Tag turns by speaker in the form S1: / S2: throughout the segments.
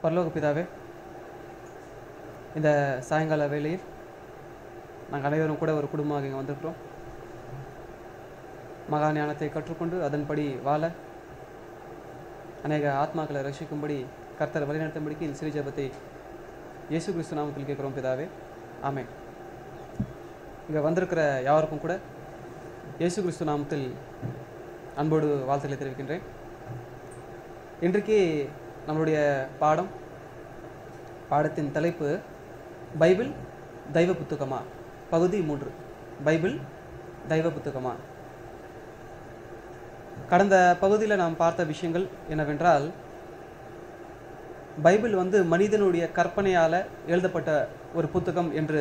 S1: பரலோக பிதாவே இந்த சாயங்கால வேளையில் நாங்கள் அனைவரும் கூட ஒரு குடும்பமாக இங்கே வந்திருக்கிறோம் மகா ஞானத்தை கற்றுக்கொண்டு அதன்படி வாழ அநேக ஆத்மாக்களை ரசிக்கும்படி கர்த்தர் வழிநடத்தும்படிக்கு இந்த சிறு ஜெபத்தை இயேசு கிறிஸ்து நாமத்தில் கேட்குறோம் பிதாவே ஆமென் இங்கே வந்திருக்கிற யாருக்கும் கூட இயேசு கிறிஸ்து நாமத்தில் அன்போடு வாழ்த்துக்களை தெரிவிக்கின்றேன் இன்றைக்கு நம்மளுடைய பாடம் பாடத்தின் தலைப்பு பைபிள் தெய்வ புத்தகமா பகுதி மூன்று பைபிள் தெய்வ புத்தகமா கடந்த பகுதியில் நாம் பார்த்த விஷயங்கள் என்னவென்றால் பைபிள் வந்து மனிதனுடைய கற்பனையால் எழுதப்பட்ட ஒரு புத்தகம் என்று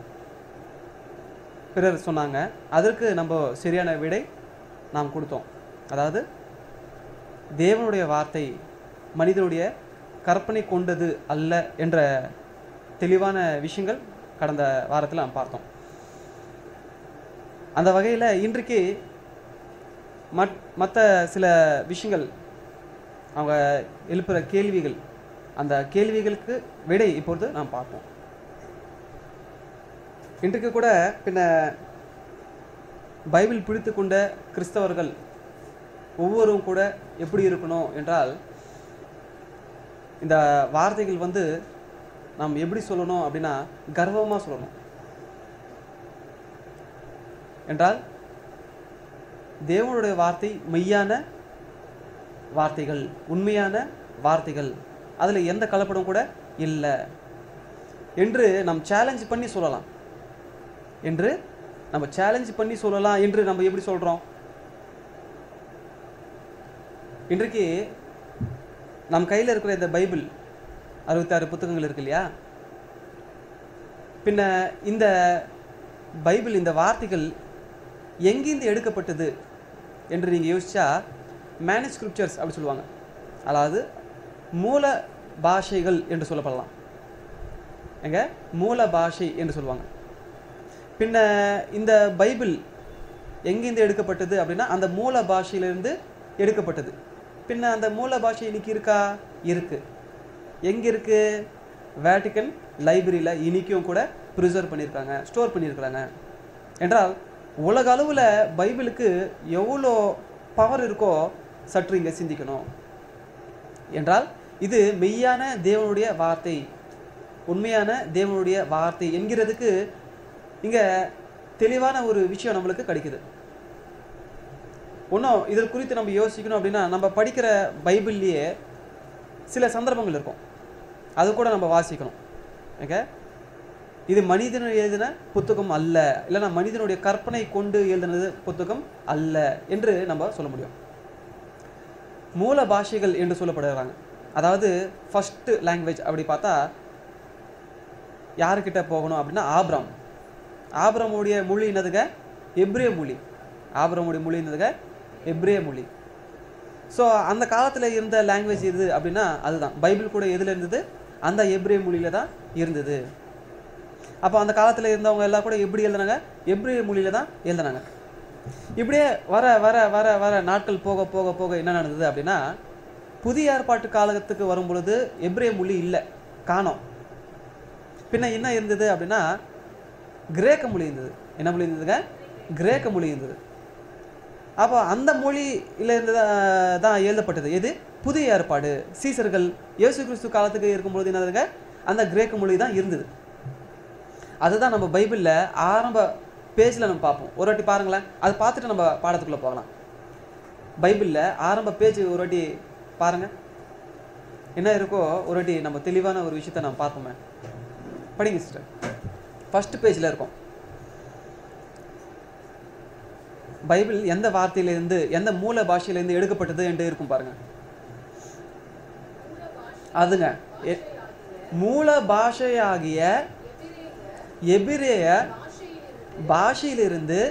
S1: பிறர் சொன்னாங்க அதற்கு நம்ம சரியான விடை நாம் கொடுத்தோம் அதாவது தேவனுடைய வார்த்தை மனிதனுடைய கற்பனை கொண்டது அல்ல என்ற தெளிவான விஷயங்கள் கடந்த வாரத்தில் நாம் பார்த்தோம் அந்த வகையில் இன்றைக்கு மட் மற்ற சில விஷயங்கள் அவங்க எழுப்புகிற கேள்விகள் அந்த கேள்விகளுக்கு விடை இப்பொழுது நாம் பார்ப்போம் இன்றைக்கு கூட பின்ன பைபிள் பிடித்து கொண்ட கிறிஸ்தவர்கள் ஒவ்வொருவரும் கூட எப்படி இருக்கணும் என்றால் இந்த வார்த்தைகள் வந்து நாம் எப்படி சொல்லணும் அப்படின்னா கர்வமாக சொல்லணும் என்றால் தேவனுடைய வார்த்தை மெய்யான வார்த்தைகள் உண்மையான வார்த்தைகள் அதில் எந்த கலப்படம் கூட இல்லை என்று நாம் சேலஞ்ச் பண்ணி சொல்லலாம் என்று நம்ம சேலஞ்ச் பண்ணி சொல்லலாம் என்று நம்ம எப்படி சொல்கிறோம் இன்றைக்கு நம் கையில் இருக்கிற இந்த பைபிள் அறுபத்தாறு புத்தகங்கள் இருக்கு இல்லையா பின்ன இந்த பைபிள் இந்த வார்த்தைகள் எங்கிருந்து எடுக்கப்பட்டது என்று நீங்கள் யோசிச்சா மேனஸ்கிரிப்சர்ஸ் அப்படி சொல்லுவாங்க அதாவது மூல பாஷைகள் என்று சொல்லப்படலாம் எங்க மூல பாஷை என்று சொல்லுவாங்க பின்ன இந்த பைபிள் எங்கிருந்து எடுக்கப்பட்டது அப்படின்னா அந்த மூல பாஷையிலிருந்து எடுக்கப்பட்டது பின்ன அந்த மூல பாஷை இன்னைக்கு இருக்கா இருக்கு எங்க இருக்கு வேட்டிக்கன் லைப்ரரியில் இன்னைக்கும் கூட ப்ரிசர்வ் பண்ணியிருக்காங்க ஸ்டோர் பண்ணியிருக்கிறாங்க என்றால் உலக அளவில் பைபிளுக்கு எவ்வளோ பவர் இருக்கோ சற்று இங்கே சிந்திக்கணும் என்றால் இது மெய்யான தேவனுடைய வார்த்தை உண்மையான தேவனுடைய வார்த்தை என்கிறதுக்கு இங்கே தெளிவான ஒரு விஷயம் நம்மளுக்கு கிடைக்குது ஒன்றும் இதில் குறித்து நம்ம யோசிக்கணும் அப்படின்னா நம்ம படிக்கிற பைபிள்லேயே சில சந்தர்ப்பங்கள் இருக்கும் அது கூட நம்ம வாசிக்கணும் ஓகே இது மனிதன் எழுதின புத்தகம் அல்ல இல்லைன்னா மனிதனுடைய கற்பனை கொண்டு எழுதினது புத்தகம் அல்ல என்று நம்ம சொல்ல முடியும் மூல பாஷைகள் என்று சொல்லப்படுகிறாங்க அதாவது ஃபஸ்ட்டு லாங்குவேஜ் அப்படி பார்த்தா யாருக்கிட்ட போகணும் அப்படின்னா ஆப்ராம் ஆப்ரமுடைய மொழி என்னதுங்க எப்ரே மொழி ஆப்ரமுடைய மொழி என்னதுங்க எப்ரே மொழி ஸோ அந்த காலத்தில் இருந்த லாங்குவேஜ் எது அப்படின்னா அதுதான் பைபிள் கூட எதில் இருந்தது அந்த எப்ரே மொழியில தான் இருந்தது அப்போ அந்த காலத்தில் இருந்தவங்க எல்லாம் கூட எப்படி எழுதுனாங்க எப்ரே மொழியில தான் எழுதுனாங்க இப்படியே வர வர வர வர நாட்கள் போக போக போக என்ன நடந்தது அப்படின்னா புதிய ஏற்பாட்டு காலத்துக்கு வரும் பொழுது எப்ரே மொழி இல்லை காணோம் பின்ன என்ன இருந்தது அப்படின்னா கிரேக்க மொழி இருந்தது என்ன மொழி இருந்ததுங்க கிரேக்க மொழி இருந்தது அப்போ அந்த மொழியில இருந்து தான் தான் எழுதப்பட்டது எது புதிய ஏற்பாடு சீசர்கள் இயேசு கிறிஸ்து காலத்துக்கு இருக்கும்பொழுது என்னதுங்க அந்த கிரேக்க மொழி தான் இருந்தது அதுதான் நம்ம பைபிளில் ஆரம்ப பேஜில் நம்ம பார்ப்போம் ஒரு வாட்டி பாருங்களேன் அதை பார்த்துட்டு நம்ம பாடத்துக்குள்ளே போகலாம் பைபிளில் ஆரம்ப பேஜ் ஒரு வாட்டி பாருங்க என்ன இருக்கோ ஒரு வாட்டி நம்ம தெளிவான ஒரு விஷயத்தை நம்ம பார்ப்போமே படிங்க சிஸ்டர் ஃபர்ஸ்ட் பேஜில் இருக்கும் பைபிள் எந்த வார்த்தையிலிருந்து எந்த மூல பாஷையிலிருந்து எடுக்கப்பட்டது என்று இருக்கும் பாருங்க அதுங்க எ- மூல பாஷையாகிய எபிரேய பாஷையிலிருந்து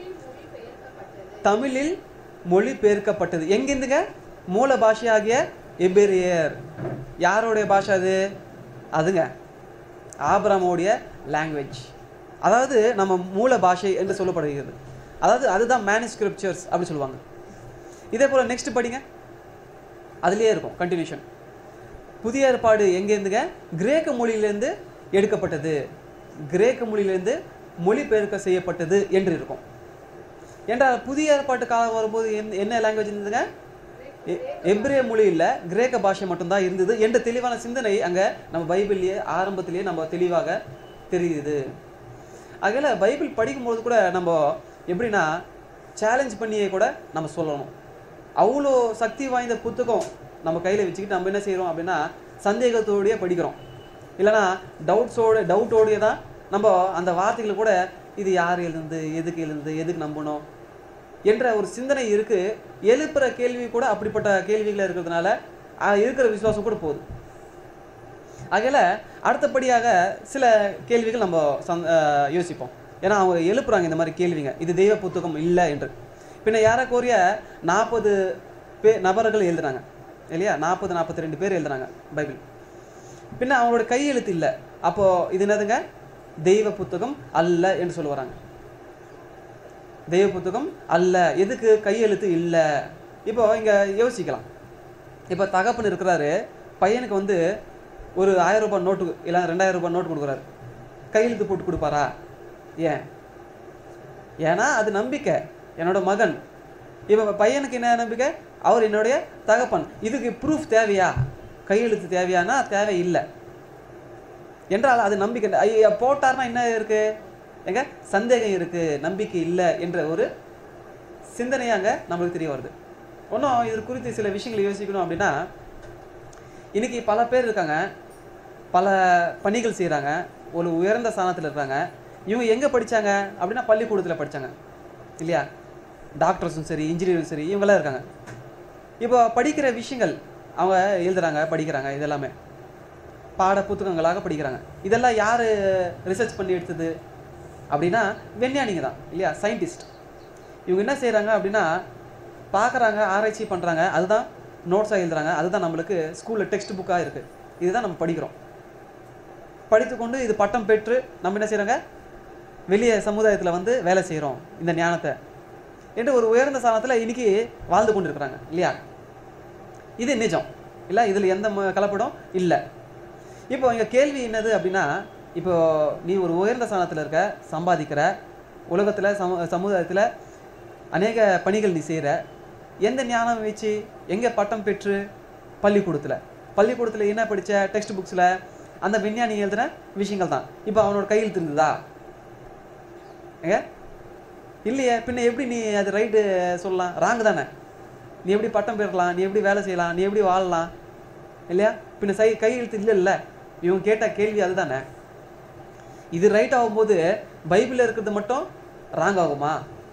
S1: தமிழில் மொழிபெயர்க்கப்பட்டது எங்கிருந்துங்க மூல பாஷையாகிய எபிரேயர் யாருடைய பாஷை அது அதுங்க ஆபிரமோடைய லாங்குவேஜ் அதாவது நம்ம மூல பாஷை என்று சொல்லப்படுகிறது அதாவது அதுதான் மேனுஸ்கிரிப்சர்ஸ் அப்படி சொல்லுவாங்க இதே போல் நெக்ஸ்ட் படிங்க அதுலேயே இருக்கும் கண்டினியூஷன் புதிய ஏற்பாடு எங்கேருந்துங்க கிரேக்க மொழியிலேருந்து எடுக்கப்பட்டது கிரேக்க மொழியிலேருந்து மொழிபெயர்க்க செய்யப்பட்டது என்று இருக்கும் என்றால் புதிய ஏற்பாட்டு காலம் வரும்போது என்ன- என்ன லாங்குவேஜ் இருந்ததுங்க எ- எபிரேய மொழி இல்ல கிரேக்க பாஷை மட்டும்தான் இருந்தது என்ற தெளிவான சிந்தனை அங்க நம்ம பைபிள்லயே ஆரம்பத்திலேயே நம்ம தெளிவாக தெரியுது அதில் பைபிள் படிக்கும்போது கூட நம்ம எப்படின்னா சேலஞ்ச் பண்ணியே கூட நம்ம சொல்லணும் அவ்வளோ சக்தி வாய்ந்த புத்தகம் நம்ம கையில் வச்சுக்கிட்டு நம்ம என்ன செய்கிறோம் அப்படின்னா சந்தேகத்தோடயே படிக்கிறோம் இல்லைன்னா டவுட்ஸோட டவுட்டோடயே தான் நம்ம அந்த வார்த்தைகளை கூட இது யார் எழுந்து எதுக்கு எழுந்து எதுக்கு நம்பணும் என்ற ஒரு சிந்தனை இருக்கு எழுப்புற கேள்வி கூட அப்படிப்பட்ட கேள்விகள் இருக்கிறதுனால அஹ், இருக்கிற விசுவாசம் கூட போகுது ஆகையில அடுத்தபடியாக சில கேள்விகள் நம்ம சந்- அஹ், யோசிப்போம் ஏன்னா அவங்க எழுப்புறாங்க இந்த மாதிரி கேள்விங்க இது தெய்வ புத்தகம் இல்லை என்று பின்ன ஏறக்குறைய நாற்பது பே நபர்கள் எழுதுறாங்க இல்லையா நாற்பது நாற்பத்தி ரெண்டு பேர் எழுதுறாங்க பைபிள் பின்ன அவங்களோட கையெழுத்து இல்லை அப்போ இது என்னதுங்க தெய்வ புத்தகம் அல்ல என்று சொல்ல வராங்க தெய்வ புத்தகம் அல்ல எதுக்கு கையெழுத்து இல்லை இப்போ இங்க யோசிக்கலாம் இப்போ தகப்பன் இருக்கிறாரு பையனுக்கு வந்து ஒரு ஆயிரம் ரூபாய் நோட்டு இல்லை ரெண்டாயிரம் ரூபாய் நோட்டு கொடுக்குறாரு கையெழுத்து போட்டு கொடுப்பாரா ஏன் ஏன்னா அது நம்பிக்கை என்னோட மகன் இப்போ பையனுக்கு என்ன நம்பிக்கை அவர் என்னுடைய தகப்பன் இதுக்கு ப்ரூஃப் தேவையா கையெழுத்து தேவையானா தேவை இல்லை என்றால் அது நம்பிக்கை ஐயா போட்டார்னா என்ன இருக்கு எங்க சந்தேகம் இருக்கு நம்பிக்கை இல்லை என்ற ஒரு சிந்தனையாங்க நம்மளுக்கு தெரிய வருது இன்னும் இது குறித்து சில விஷயங்களை யோசிக்கணும் அப்படின்னா இன்னைக்கு பல பேர் இருக்காங்க பல பணிகள் செய்கிறாங்க ஒரு உயர்ந்த ஸ்தானத்தில் இருக்காங்க இவங்க எங்கே படிச்சாங்க அப்படின்னா பள்ளிக்கூடத்தில் படிச்சாங்க இல்லையா டாக்டர்ஸும் சரி இன்ஜினியரும் சரி இவங்கெல்லாம் இருக்காங்க இப்போ படிக்கிற விஷயங்கள் அவங்க எழுதுறாங்க படிக்கிறாங்க இதெல்லாமே பாட புத்தகங்களாக படிக்கிறாங்க இதெல்லாம் யார் ரிசர்ச் பண்ணி எடுத்தது அப்படின்னா விஞ்ஞானிங்க தான் இல்லையா சயின்டிஸ்ட் இவங்க என்ன செய்கிறாங்க அப்படின்னா பார்க்குறாங்க ஆராய்ச்சி பண்ணுறாங்க அதுதான் நோட்ஸாக எழுதுறாங்க அதுதான் நம்மளுக்கு ஸ்கூலில் டெக்ஸ்ட் புக்காக இருக்குது இதுதான் நம்ம படிக்கிறோம் படித்துக்கொண்டு இது பட்டம் பெற்று நம்ம என்ன செய்கிறாங்க வெளிய சமுதாயத்தில் வந்து வேலை செய்கிறோம் இந்த ஞானத்தை என்று ஒரு உயர்ந்த ஸ்தானத்தில் இன்னைக்கு வாழ்ந்து கொண்டு இருக்கிறாங்க இல்லையா இது நிஜம் இல்லை இதில் எந்த ம- கலப்படம் இல்லை இப்போ இங்கே கேள்வி என்னது அப்படின்னா இப்போ நீ ஒரு உயர்ந்த ஸ்தானத்தில் இருக்க சம்பாதிக்கிற உலகத்தில் சம சமுதாயத்தில் அநேக பணிகள் நீ செய்கிற எந்த ஞானம் வச்சு எங்கே பட்டம் பெற்று பள்ளிக்கூடத்தில் பள்ளிக்கூடத்தில் என்ன படிச்ச டெக்ஸ்ட் புக்ஸில் அந்த விஞ்ஞானி எழுதுன விஷயங்கள் தான் இப்போ அவனோட கையெழுத்து இருந்ததா ஏங்க இல்லையே பின்ன எப்படி நீ அது ரைட்டு சொல்லலாம் ராங் தானே நீ எப்படி பட்டம் பெறலாம் நீ எப்படி வேலை செய்யலாம் நீ எப்படி வாழலாம் இல்லையா பின்ன சை கையெழுத்து இல்லை இல்லை இவங்க கேட்ட கேள்வி அதுதானே இது ரைட் ஆகும்போது பைபிளில் இருக்கிறது மட்டும் ராங் ஆகுமா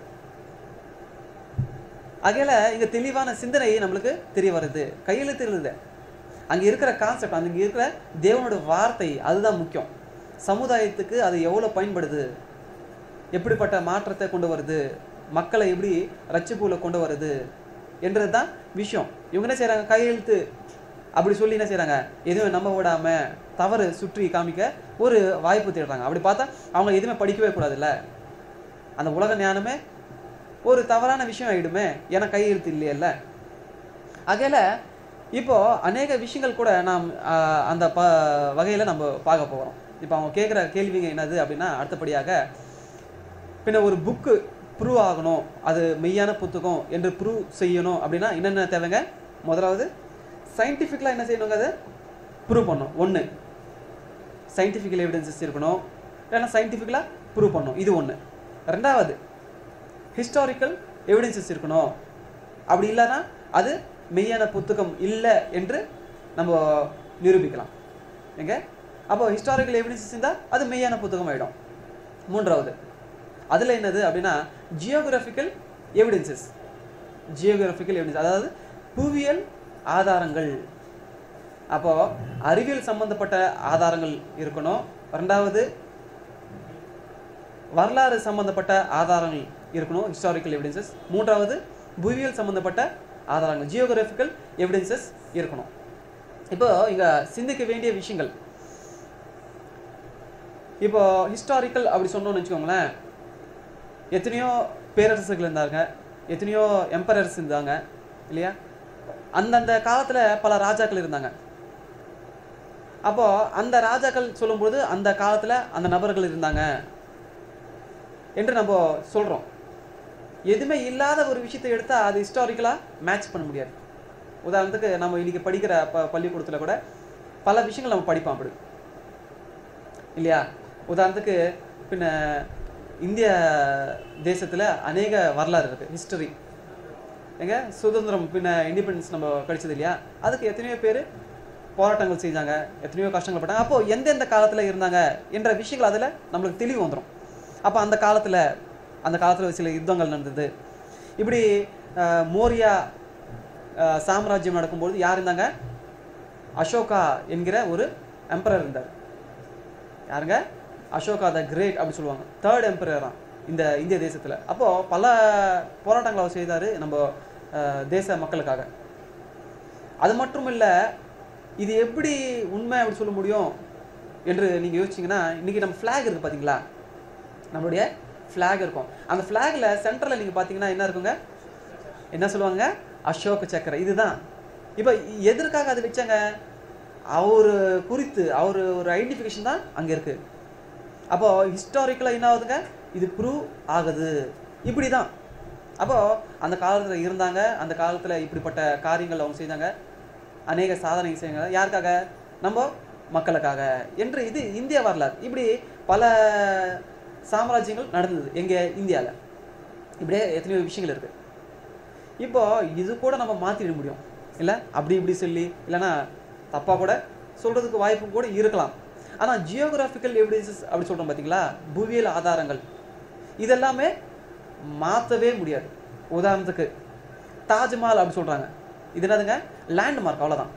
S1: ஆகையில இங்க தெளிவான சிந்தனை நம்மளுக்கு தெரிய வருது கையெழுத்து இல்லை அங்க இருக்கிற கான்செப்ட் அங்க இருக்கிற தேவனோட வார்த்தை அதுதான் முக்கியம் சமுதாயத்துக்கு அது எவ்வளவு பயன்படுது எப்படிப்பட்ட மாற்றத்தை கொண்டு வருது மக்களை எப்படி ரட்சிப்புல கொண்டு வருது என்றது தான் விஷயம் இவங்க என்ன செய்றாங்க கையெழுத்து அப்படி சொல்லி என்ன செய்றாங்க எதுவும் நம்ப விடாம தவறு சுற்றி காமிக்க ஒரு வாய்ப்பு தேடுறாங்க அப்படி பார்த்தா அவங்க எதுவுமே படிக்கவே கூடாதுல்ல அந்த உலக ஞானமே ஒரு தவறான விஷயம் ஆயிடுமே ஏன்னா கையெழுத்து இல்லையல்ல ஆகையில இப்போ அநேக விஷயங்கள் கூட நாம் ஆஹ், அந்த ப வகையில் நம்ம பார்க்க போகிறோம் இப்போ அவங்க கேட்குற கேள்விங்க என்னது அப்படின்னா அடுத்தபடியாக பின்ன ஒரு புக்கு ப்ரூவ் ஆகணும் அது மெய்யான புத்தகம் என்று ப்ரூவ் செய்யணும் அப்படின்னா என்னென்ன தேவைங்க முதலாவது சயின்டிஃபிக்கலாக என்ன செய்யணுங்க அது ப்ரூவ் பண்ணணும் ஒன்று சயின்டிஃபிக்கல் எவிடன்சஸ் இருக்கணும் இல்லைன்னா சயின்டிஃபிக்கலாக ப்ரூவ் பண்ணணும் இது ஒன்று ரெண்டாவது ஹிஸ்டாரிக்கல் எவிடன்சஸ் இருக்கணும் அப்படி இல்லைன்னா அது மெய்யான புத்தகம் இல்லை என்று நம்ம நிரூபிக்கலாம் எங்க அப்போ ஹிஸ்டாரிக்கல் எவிடன்சஸ் இருந்தால் அது மெய்யான புத்தகம் ஆயிடும் மூன்றாவது அதில் என்னது அப்படின்னா ஜியோகிராஃபிக்கல் எவிடன்சஸ் ஜியோகிராஃபிக்கல் எவிடன்ஸ் அதாவது புவியியல் ஆதாரங்கள் அப்போ அறிவியல் சம்பந்தப்பட்ட ஆதாரங்கள் இருக்கணும் ரெண்டாவது வரலாறு சம்பந்தப்பட்ட ஆதாரங்கள் இருக்கணும் ஹிஸ்டாரிக்கல் எவிடன்சஸ் மூன்றாவது புவியியல் சம்பந்தப்பட்ட ஆதாரங்கள் ஜியோகிராஃபிக்கல் எவிடன்சஸ் இருக்கணும் இப்போ இங்க சிந்திக்க வேண்டிய விஷயங்கள் இப்போ ஹிஸ்டாரிக்கல் அப்படி சொன்னோம்னு வச்சுக்கோங்களேன் எத்தனையோ பேரரசுகள் இருந்தாங்க எத்தனையோ எம்பரர்ஸ் இருந்தாங்க இல்லையா அந்தந்த காலத்துல பல ராஜாக்கள் இருந்தாங்க அப்போ அந்த ராஜாக்கள் சொல்லும்போது அந்த காலத்துல அந்த நபர்கள் இருந்தாங்க என்று நம்ம சொல்றோம் எதுவுமே இல்லாத ஒரு விஷயத்தை எடுத்தா அது ஹிஸ்டாரிக்கலா மேட்ச் பண்ண முடியாது உதாரணத்துக்கு நம்ம இன்னைக்கு படிக்கிற ப பள்ளிக்கூடத்துல கூட பல விஷயங்கள் நம்ம படிப்போம் அப்படி இல்லையா உதாரணத்துக்கு பின்ன இந்திய தேசத்துல அநேக வரலாறு இருக்கு ஹிஸ்டரி எங்க சுதந்திரம் பின்ன இண்டிபெண்டன்ஸ் நம்ம படிச்சது இல்லையா அதுக்கு எத்தனையோ பேர் போராட்டங்கள் செஞ்சாங்க எத்தனையோ கஷ்டங்கள் பட்டாங்க அப்போ எந்தெந்த காலத்துல இருந்தாங்க என்ற விஷயங்கள் அதுல நம்மளுக்கு தெளிவு வந்துடும் அப்போ அந்த காலத்துல அந்த காலத்துல சில யுத்தங்கள் நடந்தது இப்படி அஹ், மோரியா அஹ், சாம்ராஜ்யம் நடக்கும்போது யார் இருந்தாங்க அசோகா என்கிற ஒரு எம்பரர் இருந்தார் யாருங்க அசோகா த கிரேட் அப்படி சொல்லுவாங்க தேர்ட் எம்பரரா இந்த இந்திய தேசத்துல அப்போ பல போராட்டங்களை அவர் செய்தாரு நம்ம அஹ், தேச மக்களுக்காக அது மட்டும் இல்ல இது எப்படி உண்மை அப்படி சொல்ல முடியும் என்று நீங்க யோசிச்சீங்கன்னா இன்னைக்கு நம்ம ஃபிளாக் இருக்கு பாத்தீங்களா நம்மளுடைய ஃபிளாக் இருக்கும் அந்த ஃபிளாக்ல சென்டர்ல நீங்க பாத்தீங்கன்னா என்ன இருக்குங்க என்ன சொல்லுவாங்க அசோக சக்கரை இதுதான் இப்போ எதற்காக அது வச்சாங்க அவர் குறித்து அவர் ஒரு ஐடென்டிஃபிகேஷன் தான் அங்க இருக்கு அப்போ ஹிஸ்டாரிக்கலாக என்ன ஆகுதுங்க இது ப்ரூவ் ஆகுது இப்படி தான் அப்போ அந்த காலத்துல இருந்தாங்க அந்த காலத்துல இப்படிப்பட்ட காரியங்கள் அவங்க செஞ்சாங்க அநேக சாதனை செய்யுங்க யாருக்காக நம்ம மக்களுக்காக என்று இது இந்திய வரலாறு இப்படி பல சாம்ராஜ்யங்கள் நடந்தது எங்க இந்தியால இப்படியே எத்தனையோ விஷயங்கள் இருக்கு இப்போ இது கூட நம்ம மாத்திட முடியும் இல்ல அப்படி இப்படி சொல்லி இல்லைன்னா தப்பா கூட சொல்றதுக்கு வாய்ப்பு கூட இருக்கலாம் ஆனா ஜியோகிராபிக்கல் எவிடன்சஸ் அப்படி சொல்றோம் பாத்தீங்களா புவியியல் ஆதாரங்கள் இதெல்லாமே மாத்தவே முடியாது உதாரணத்துக்கு தாஜ்மஹால் அப்படி சொல்றாங்க இது என்னதுங்க லேண்ட்மார்க் அவ்வளவுதான்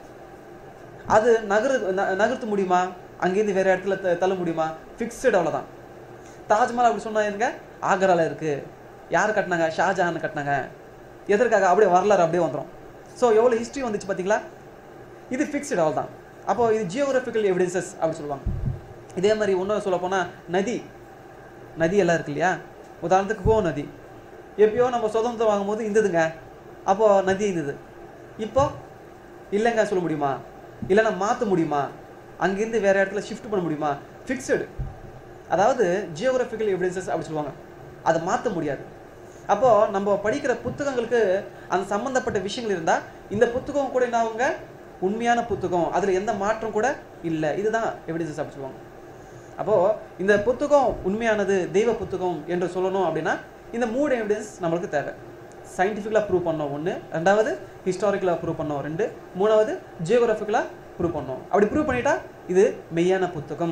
S1: அது நகரு ந- நகர்த்த முடியுமா அங்கேருந்து வேற இடத்துல த- தள்ள முடியுமா ஃபிக்ஸ்டு அவ்வளவுதான் தாஜ்மஹால் அப்படி சொன்னா இருங்க ஆக்ரால இருக்கு யார் கட்டினாங்க ஷாஜஹான் கட்டினாங்க எதற்காக அப்படியே வரலாறு அப்படியே வந்துரும் ஸோ எவ்வளோ ஹிஸ்ட்ரி வந்துச்சு பார்த்தீங்களா இது ஃபிக்ஸ்டு அவ்வளோதான் அப்போ இது ஜியோகிராஃபிக்கல் எவிடன்சஸ் அப்படி சொல்லுவாங்க இதே மாதிரி இன்னும் சொல்ல போனா நதி நதி எல்லாம் இருக்கு இல்லையா உதாரணத்துக்கு கோ நதி எப்பயோ நம்ம சுதந்திரம் வாங்கும்போது இருந்ததுங்க அப்போ நதி இருந்தது இப்போ இல்லைங்க சொல்ல முடியுமா இல்லைன்னா மாற்ற முடியுமா அங்கேருந்து வேற இடத்துல ஷிஃப்ட் பண்ண முடியுமா ஃபிக்ஸடு அதாவது ஜியோகிராஃபிக்கல் எவிடன்சஸ் அப்படி சொல்லுவாங்க அதை மாற்ற முடியாது அப்போ நம்ம படிக்கிற புத்தகங்களுக்கு அந்த சம்பந்தப்பட்ட விஷயங்கள் இருந்தா இந்த புத்தகம் கூட என்ன ஆகுங்க உண்மையான புத்தகம் அதுல எந்த மாற்றம் கூட இல்லை இதுதான் எவிடன்சஸ் அப்படி சொல்லுவாங்க அப்போ இந்த புத்தகம் உண்மையானது தெய்வ புத்தகம் என்று சொல்லணும் அப்படின்னா இந்த மூணு எவிடன்ஸ் நம்மளுக்கு தேவை சயின்டிஃபிக்கலாக ப்ரூவ் பண்ணோம் ஒன்று ரெண்டாவது ஹிஸ்டாரிக்கலாக ப்ரூவ் பண்ணோம் ரெண்டு மூணாவது ஜியோகிராஃபிக்கலாக ப்ரூவ் பண்ணோம் அப்படி ப்ரூவ் பண்ணிட்டா இது மெய்யான புத்தகம்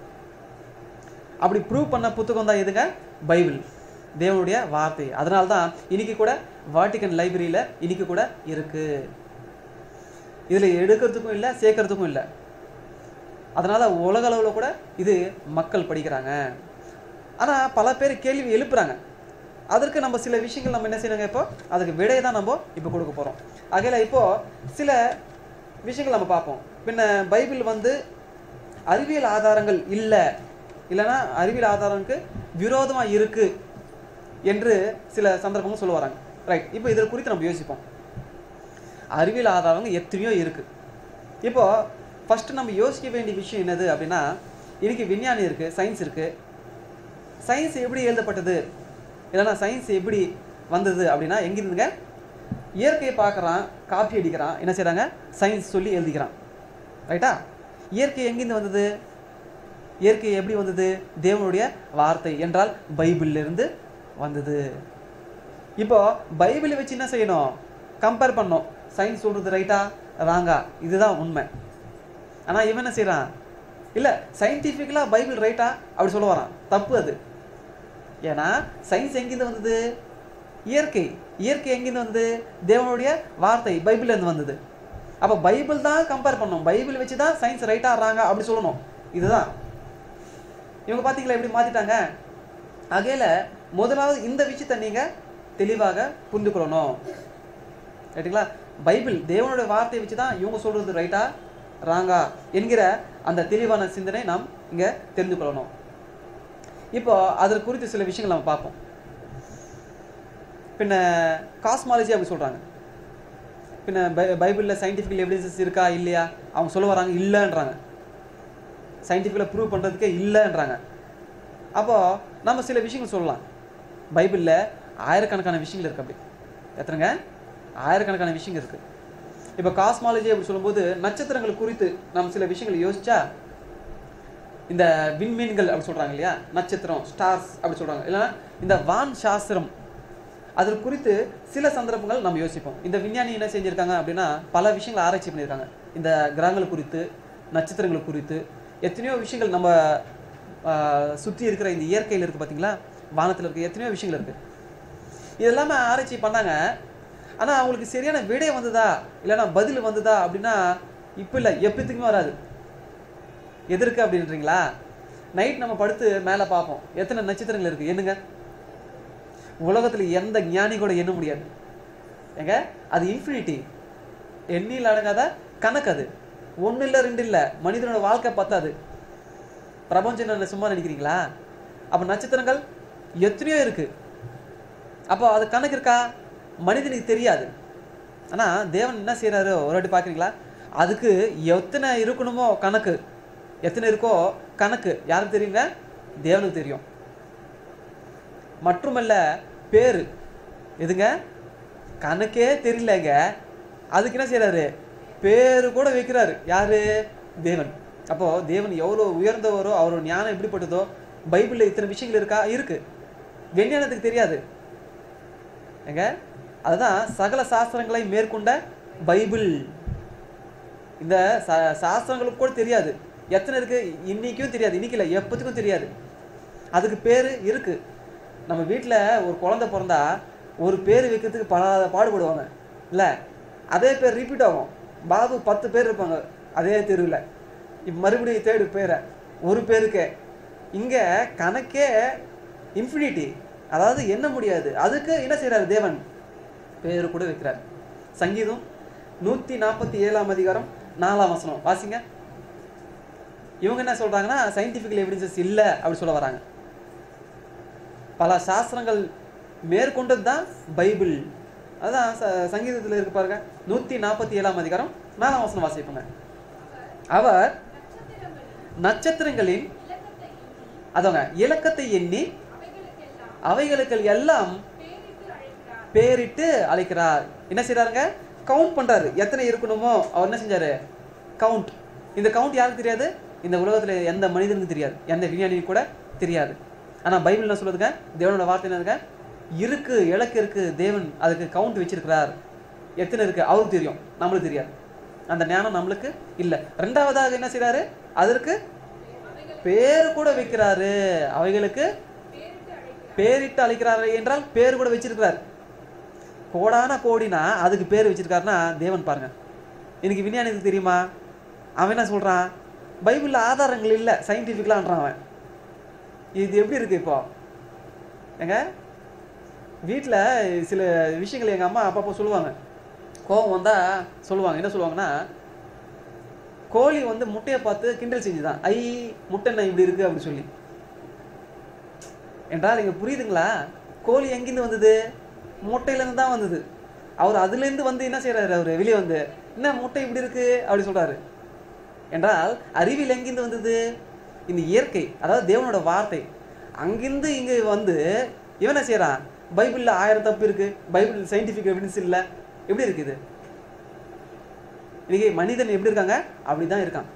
S1: அப்படி ப்ரூவ் பண்ண புத்தகம் தான் எதுங்க பைபிள் தேவனுடைய வார்த்தை அதனால தான் இன்னைக்கு கூட வாட்டிகன் லைப்ரரியில இன்னைக்கு கூட இருக்கு இதுல எடுக்கிறதுக்கும் இல்லை சேர்க்கறதுக்கும் இல்லை அதனால உலக அளவுல கூட இது மக்கள் படிக்கிறாங்க ஆனா பல பேர் கேள்வி எழுப்புறாங்க அதற்கு நம்ம சில விஷயங்கள் நம்ம என்ன செய்யணுங்க இப்போ அதுக்கு விடையை தான் நம்ம இப்போ கொடுக்க போறோம் ஆகையில இப்போ சில விஷயங்கள் நம்ம பார்ப்போம் பின்ன பைபிள் வந்து அறிவியல் ஆதாரங்கள் இல்லை இல்லைன்னா அறிவியல் ஆதாரங்களுக்கு விரோதமா இருக்கு என்று சில சந்தர்ப்பங்கள் சொல்ல வராங்க ரைட் இப்போ இதை குறித்து நம்ம யோசிப்போம் அறிவியல் ஆதாரங்கள் எத்தனையோ இருக்கு இப்போ ஃபர்ஸ்ட் நம்ம யோசிக்க வேண்டிய விஷயம் என்னது அப்படின்னா இன்னைக்கு விஞ்ஞானி இருக்கு சயின்ஸ் இருக்கு சயின்ஸ் எப்படி எழுதப்பட்டது இல்லைன்னா சயின்ஸ் எப்படி வந்தது அப்படின்னா எங்கிருந்துங்க இயற்கையை பார்க்குறான் காப்பி அடிக்கிறான் என்ன செய்றாங்க சயின்ஸ் சொல்லி எழுதிக்கிறான் ரைட்டா இயற்கை எங்கிருந்து வந்தது இயற்கை எப்படி வந்தது தேவனுடைய வார்த்தை என்றால் பைபிள்ல இருந்து வந்தது இப்போ பைபிளை வச்சு என்ன செய்யணும் கம்பேர் பண்ணோம் சயின்ஸ் சொல்றது ரைட்டா ராங்கா இதுதான் உண்மை ஆனா இவன் என்ன செய்றான் இல்ல சயின்டிஃபிக்கலா பைபிள் ரைட்டா அப்படி சொல்ல வரான் தப்பு அது ஏன்னா சயின்ஸ் எங்கிருந்து வந்தது இயற்கை இயற்கை எங்கிருந்து வந்தது தேவனுடைய வார்த்தை பைபிள்ல இருந்து வந்தது அப்ப பைபிள் தான் கம்பேர் பண்ணோம் பைபிள் வச்சு தான் சயின்ஸ் ரைட்டா ராங்கா அப்படி சொல்லணும் இதுதான் இவங்க பாத்தீங்களா எப்படி மாத்திட்டாங்க ஆகையில முதலாவது இந்த விஷயத்தை நீங்க தெளிவாக புரிந்து கொள்ளணும் ரைட்டுங்களா பைபிள் தேவனுடைய வார்த்தையை வச்சு தான் இவங்க சொல்றது ரைட்டா ராங்கா என்கிற அந்த தெளிவான சிந்தனை நாம் இங்க தெரிந்து கொள்ளணும் இப்போ அதற்கு குறித்து சில விஷயங்கள் நம்ம பார்ப்போம் பின்ன காஸ்மாலஜி அப்படி சொல்றாங்க பின்ன பை பைபிளில் சயின்டிஃபிக்கல் எவிடன்சஸ் இருக்கா இல்லையா அவங்க சொல்ல வராங்க இல்லைன்றாங்க சயின்டிஃபிக்கலாக ப்ரூவ் பண்ணுறதுக்கே இல்லைன்றாங்க அப்போ நம்ம சில விஷயங்கள் சொல்லலாம் பைபிளில் ஆயிரக்கணக்கான விஷயங்கள் இருக்குது அப்படி எத்தனைங்க ஆயிரக்கணக்கான விஷயங்கள் இருக்குது இப்போ காஸ்மாலஜி அப்படி சொல்லும்போது நட்சத்திரங்கள் குறித்து நம்ம சில விஷயங்களை யோசிச்சா இந்த விண்மீன்கள் அப்படி சொல்றாங்க இல்லையா நட்சத்திரம் ஸ்டார்ஸ் அப்படி சொல்றாங்க இல்லைன்னா இந்த வான் சாஸ்திரம் அது குறித்து சில சந்தர்ப்பங்கள் நம்ம யோசிப்போம் இந்த விஞ்ஞானி என்ன செஞ்சிருக்காங்க அப்படின்னா பல விஷயங்களை ஆராய்ச்சி பண்ணியிருக்காங்க இந்த கிரகங்கள் குறித்து நட்சத்திரங்கள் குறித்து எத்தனையோ விஷயங்கள் நம்ம ஆஹ், சுற்றி இருக்கிற இந்த இயற்கையில் இருக்குது பார்த்தீங்களா வானத்தில் இருக்க எத்தனையோ விஷயங்கள் இருக்குது இதெல்லாமே ஆராய்ச்சி பண்ணாங்க ஆனால் அவங்களுக்கு சரியான விடை வந்ததா இல்லைன்னா பதில் வந்ததா அப்படின்னா இப்போ இல்லை எப்பத்துக்குமே வராது எதற்கு அப்படின்றீங்களா நைட் நம்ம படுத்து மேலே பார்ப்போம் எத்தனை நட்சத்திரங்கள் இருக்குது என்னங்க உலகத்தில் எந்த ஞானி கூட எண்ண முடியாது ஏங்க அது இன்ஃபினிட்டி எண்ணில் அடங்காத கணக்கு அது ஒன்று இல்லை ரெண்டு இல்லை மனிதனோட வாழ்க்கை பத்தாது பிரபஞ்சம் என்ன சும்மா நினைக்கிறீங்களா அப்போ நட்சத்திரங்கள் எத்தனையோ இருக்கு அப்போ அது கணக்கு இருக்கா மனிதனுக்கு தெரியாது ஆனால் தேவன் என்ன செய்கிறாரு ஒரு வாட்டி பார்க்குறீங்களா அதுக்கு எத்தனை இருக்கணுமோ கணக்கு எத்தனை இருக்கோ கணக்கு யாருக்கு தெரியுங்க தேவனுக்கு தெரியும் மட்டுமல்ல பேரு எதுங்க கணக்கே தெரியலங்க அதுக்கு என்ன செய்றாரு பேரு கூட வைக்கிறாரு யாரு தேவன் அப்போ தேவன் எவ்வளோ உயர்ந்தவரோ அவரோட ஞானம் எப்படிப்பட்டதோ பைபிளில் இத்தனை விஷயங்கள் இருக்கா இருக்கு விஞ்ஞானத்துக்கு தெரியாது ஏங்க அதுதான் சகல சாஸ்திரங்களை மேற்கொண்ட பைபிள் இந்த சா- சாஸ்திரங்களுக்கு கூட தெரியாது எத்தனை இருக்கு இன்னைக்கும் தெரியாது இன்னைக்கு இல்லை எப்பத்துக்கும் தெரியாது அதுக்கு பேர் இருக்கு நம்ம வீட்டில் ஒரு குழந்தை பிறந்தா ஒரு பேர் வைக்கிறதுக்கு பல பாடுபடுவாங்க இல்லை அதே பேர் ரிப்பீட் ஆகும் பாபு பத்து பேர் இருப்பாங்க அதே தெருவில் இப்போ மறுபடியும் தேடு பேரை ஒரு பேருக்கே இங்கே கணக்கே இன்ஃபினிட்டி அதாவது எண்ண முடியாது அதுக்கு என்ன செய்றாரு தேவன் பேர் கூட வைக்கிறார் சங்கீதம் நூற்றி நாற்பத்தி ஏழாம் அதிகாரம் நாலாம் வசனம் வாசிங்க இவங்க என்ன சொல்றாங்கன்னா சயின்டிஃபிக்கல் எவிடன்சஸ் இல்லை அப்படி சொல்ல வராங்க பல சாஸ்திரங்கள் மேற்கொண்டது தான் பைபிள் அதான் ச- சங்கீதத்துல இருக்கு பாருங்க நூற்றி நாற்பத்தி ஏழாம் அதிகாரம் நாலாம் வசனம் வாசிப்போங்க அவர் நட்சத்திரங்களின் அதவங்க இலக்கத்தை எண்ணி அவைகளுக்கு எல்லாம் பேரிட்டு அழைக்கிறார் என்ன செய்றாருங்க கவுண்ட் பண்றாரு எத்தனை இருக்கணுமோ அவர் என்ன செஞ்சாரு கவுண்ட் இந்த கவுண்ட் யாருக்கு தெரியாது இந்த உலகத்துல எந்த மனிதனுக்கும் தெரியாது எந்த விஞ்ஞானிக்கும் கூட தெரியாது ஆனா பைபிள் என்ன சொல்லுதுங்க தேவனோட வார்த்தை என்னதுங்க இருக்கு இலக்கு இருக்கு தேவன் அதுக்கு கவுண்ட் வச்சிருக்கிறார் எத்தனை இருக்கு அவருக்கு தெரியும் நம்மளுக்கு தெரியாது அந்த ஞானம் நம்மளுக்கு இல்லை ரெண்டாவதாக என்ன செய்றாரு அதற்கு பேர் கூட வைக்கிறாரு அவைகளுக்கு பேரிட்டு அழைக்கிறாரு என்றால் பேர் கூட வச்சிருக்கிறார் கோடான கோடினா அதுக்கு பேர் வச்சிருக்காருன்னா தேவன் பாருங்க எனக்கு விஞ்ஞானிக்கு தெரியுமா அவன் என்ன சொல்றான் பைபிளில் ஆதாரங்கள் இல்லை சயின்டிஃபிக்கலான்றான் அவன் இது எப்படி இருக்கு இப்போ ஏங்க வீட்டில் சில விஷயங்கள் எங்கள் அம்மா அப்பப்போ சொல்லுவாங்க கோவம் வந்தால் சொல்லுவாங்க என்ன சொல்லுவாங்கன்னா கோழி வந்து முட்டையை பார்த்து கிண்டல் செஞ்சுதான் ஐ முட்டை என்ன இப்படி இருக்கு அப்படி சொல்லி என்றால் இங்க புரியுதுங்களா கோழி எங்கிருந்து வந்தது முட்டையிலேருந்து தான் வந்தது அவர் அதுலேருந்து வந்து என்ன செய்றாரு அவர் வெளியே வந்து என்ன முட்டை இப்படி இருக்கு அப்படி சொல்றாரு என்றால் அறிவியல் எங்கிருந்து வந்தது இந்த இயற்கை அதாவது தேவனோட வார்த்தை அங்கிருந்து இங்க வந்து இவன் என்ன செய்றான் பைபிள்ல ஆயிரம் தப்பு இருக்கு பைபிள் சயின்டிஃபிக் எவிடன்ஸ் இல்லை எப்படி இருக்குது இன்னைக்கு மனிதன் எப்படி இருக்காங்க அப்படிதான் இருக்கான்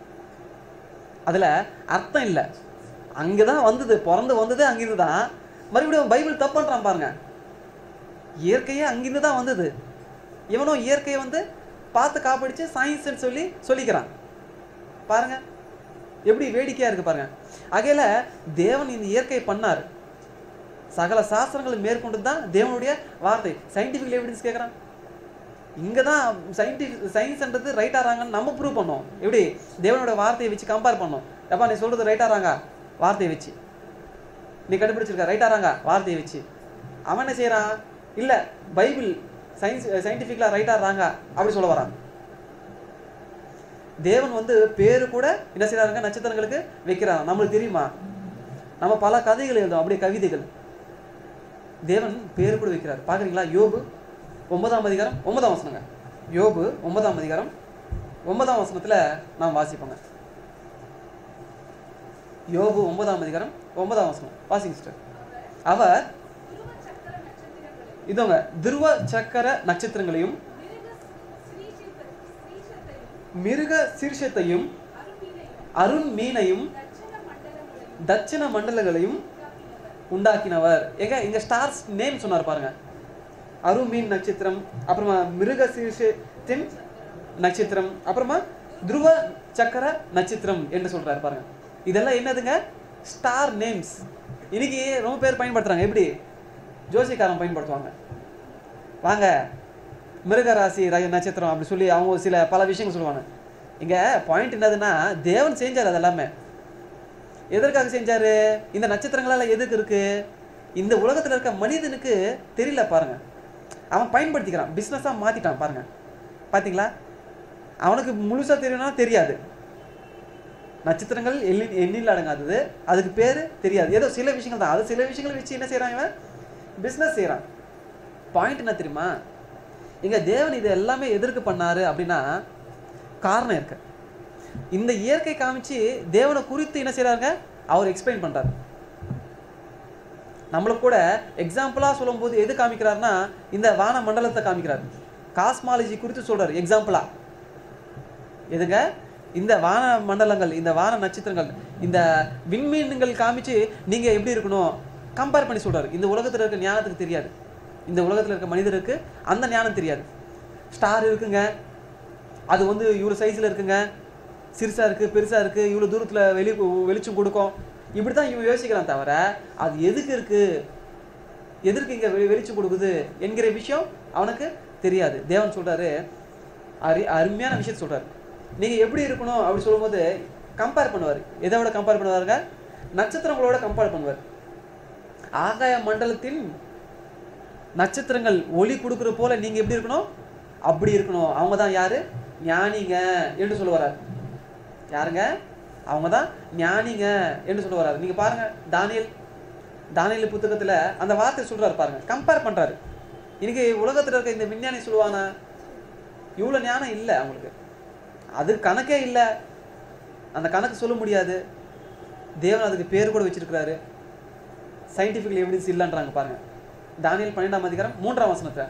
S1: அதுல அர்த்தம் இல்லை அங்கதான் வந்தது பிறந்து வந்தது அங்கிருந்து தான் மறுபடியும் பைபிள் தப்பு பண்றான் பாருங்க இயற்கையே அங்கிருந்து தான் வந்தது இவனும் இயற்கையை வந்து பார்த்து காப்பிடிச்சு சயின்ஸ்னு சொல்லி சொல்லிக்கிறான் பாருங்க எப்படி வேடிக்கையா இருக்கு பாருங்க ஆகையில தேவன் இந்த இயற்கை பண்ணார் சகல சாஸ்திரங்களை மேற்கொண்டு தான் தேவனுடைய வார்த்தை சயின்டிஃபிக் எவிடன்ஸ் கேட்குறான் இங்கே தான் சயின்டிஃபிக் சயின்ஸ்ன்றது ரைட் ஆறாங்கன்னு நம்ம ப்ரூவ் பண்ணோம் எப்படி தேவனோட வார்த்தையை வச்சு கம்பேர் பண்ணோம் எப்பா நீ சொல்றது ரைட் ஆறாங்க வார்த்தையை வச்சு நீ கண்டுபிடிச்சிருக்க ரைட் ஆறாங்க வார்த்தையை வச்சு அவன் என்ன செய்றான் இல்ல பைபிள் சயின்ஸ் சயின்டிஃபிக்கலாக ரைட் ஆறாங்க அப்படி சொல்ல வரான் தேவன் வந்து பேரு கூட என்ன செய்றாங்க நட்சத்திரங்களுக்கு வைக்கிறான் நம்மளுக்கு தெரியுமா நம்ம பல கதைகள் எழுதும் அப்படியே கவிதைகள் தேவன் பேரு கூட வைக்கிறார் பாக்குறீங்களா யோபு ஒன்பதாம் அதிகாரம் ஒன்பதாம் வசனங்க யோபு ஒன்பதாம் அதிகாரம் ஒன்பதாம் வசனத்துல நாம் வாசிப்போங்க யோபு ஒன்பதாம் அதிகாரம் ஒன்பதாம் வசனம் வாசிங்க சிஸ்டர் அவர் இதோங்க துருவ சக்கர நட்சத்திரங்களையும் மிருக சீர்ஷத்தையும் அருண் மீனையும் தட்சிண மண்டலங்களையும் உண்டாக்கினவர் எங்க இங்க ஸ்டார்ஸ் நேம் சொன்னார் பாருங்க அருண் மீன் நட்சத்திரம் அப்புறமா மிருக சீர்ஷத்தின் நட்சத்திரம் அப்புறமா துருவ சக்கர நட்சத்திரம் என்று சொல்றாரு பாருங்க இதெல்லாம் என்னதுங்க ஸ்டார் நேம்ஸ் இன்னைக்கு ரொம்ப பேர் பயன்படுத்துறாங்க எப்படி ஜோசிக்காரன் பயன்படுத்துவாங்க வாங்க மிருக ராசி ர- நட்சத்திரம் அப்படி சொல்லி அவங்க சில பல விஷயங்கள் சொல்லுவாங்க இங்க பாயிண்ட் என்னதுன்னா தேவன் செஞ்சார் அது எல்லாமே எதற்காக செஞ்சாரு இந்த நட்சத்திரங்களால எதுக்கு இருக்கு இந்த உலகத்துல இருக்க மனிதனுக்கு தெரியல பாருங்க அவன் பயன்படுத்திக்கிறான் பிஸ்னஸா மாத்திட்டான் பாருங்க பாத்தீங்களா அவனுக்கு முழுசா தெரியும்னா தெரியாது நட்சத்திரங்கள் எண்ணி எண்ணில் அடங்காதது அதுக்கு பேர் தெரியாது ஏதோ சில விஷயங்கள் தான் அது சில விஷயங்களை வச்சு என்ன செய்றான் இவன் பிஸ்னஸ் செய்கிறான் பாயிண்ட் என்ன தெரியுமா இங்க தேவன் இது எல்லாமே எதற்கு பண்ணாரு அப்படின்னா காரணம் இருக்கு இந்த இயற்கை காமிச்சு தேவனை குறித்து என்ன செய்றாங்க அவர் எக்ஸ்பிளைன் பண்றாரு நம்மளுக்கு கூட எக்ஸாம்பிளா சொல்லும்போது எது காமிக்கிறாருன்னா இந்த வான மண்டலத்தை காமிக்கிறார் காஸ்மாலஜி குறித்து சொல்றாரு எக்ஸாம்பிளா எதுங்க இந்த வான மண்டலங்கள் இந்த வான நட்சத்திரங்கள் இந்த விண்மீன்கள் காமிச்சு நீங்க எப்படி இருக்கணும் கம்பேர் பண்ணி சொல்றாரு இந்த உலகத்துல இருக்க ஞானத்துக்கு தெரியாது இந்த உலகத்துல இருக்க மனிதருக்கு அந்த ஞானம் தெரியாது ஸ்டார் இருக்குங்க அது வந்து இவ்வளோ சைஸ்ல இருக்குங்க சிறுசா இருக்கு பெருசா இருக்கு இவ்வளோ தூரத்துல வெளி வெளிச்சம் கொடுக்கும் இப்படி தான் இவன் யோசிக்கிறான் தவிர அது எதுக்கு இருக்கு எதற்கு இங்க வெளி வெளிச்சம் கொடுக்குது என்கிற விஷயம் அவனுக்கு தெரியாது தேவன் சொல்றாரு அரி அருமையான விஷயத்தை சொல்றாரு நீங்க எப்படி இருக்கணும் அப்படி சொல்லும்போது கம்பேர் பண்ணுவார் எதை விட கம்பேர் பண்ணுவாருங்க நட்சத்திரங்களோட கம்பேர் பண்ணுவார் ஆகாய மண்டலத்தின் நட்சத்திரங்கள் ஒளி கொடுக்குற போல நீங்க எப்படி இருக்கணும் அப்படி இருக்கணும் அவங்க தான் யாரு ஞானிங்க என்று சொல்ல வராரு யாருங்க அவங்க தான் ஞானிங்க என்று சொல்ல வராரு நீங்க பாருங்க தானியல் தானியல் புத்தகத்துல அந்த வார்த்தை சொல்றாரு பாருங்க கம்பேர் பண்றாரு இன்னைக்கு உலகத்துல இருக்க இந்த விஞ்ஞானி சொல்லுவானா இவ்வளவு ஞானம் இல்லை அவங்களுக்கு அது கணக்கே இல்லை அந்த கணக்கு சொல்ல முடியாது தேவன் அதுக்கு பேர் கூட வச்சிருக்கிறாரு சயின்டிஃபிக் எவிடன்ஸ் இல்லைன்றாங்க பாருங்க தானியல் பன்னெண்டாம் அதிகாரம் மூன்றாம் வசனத்தை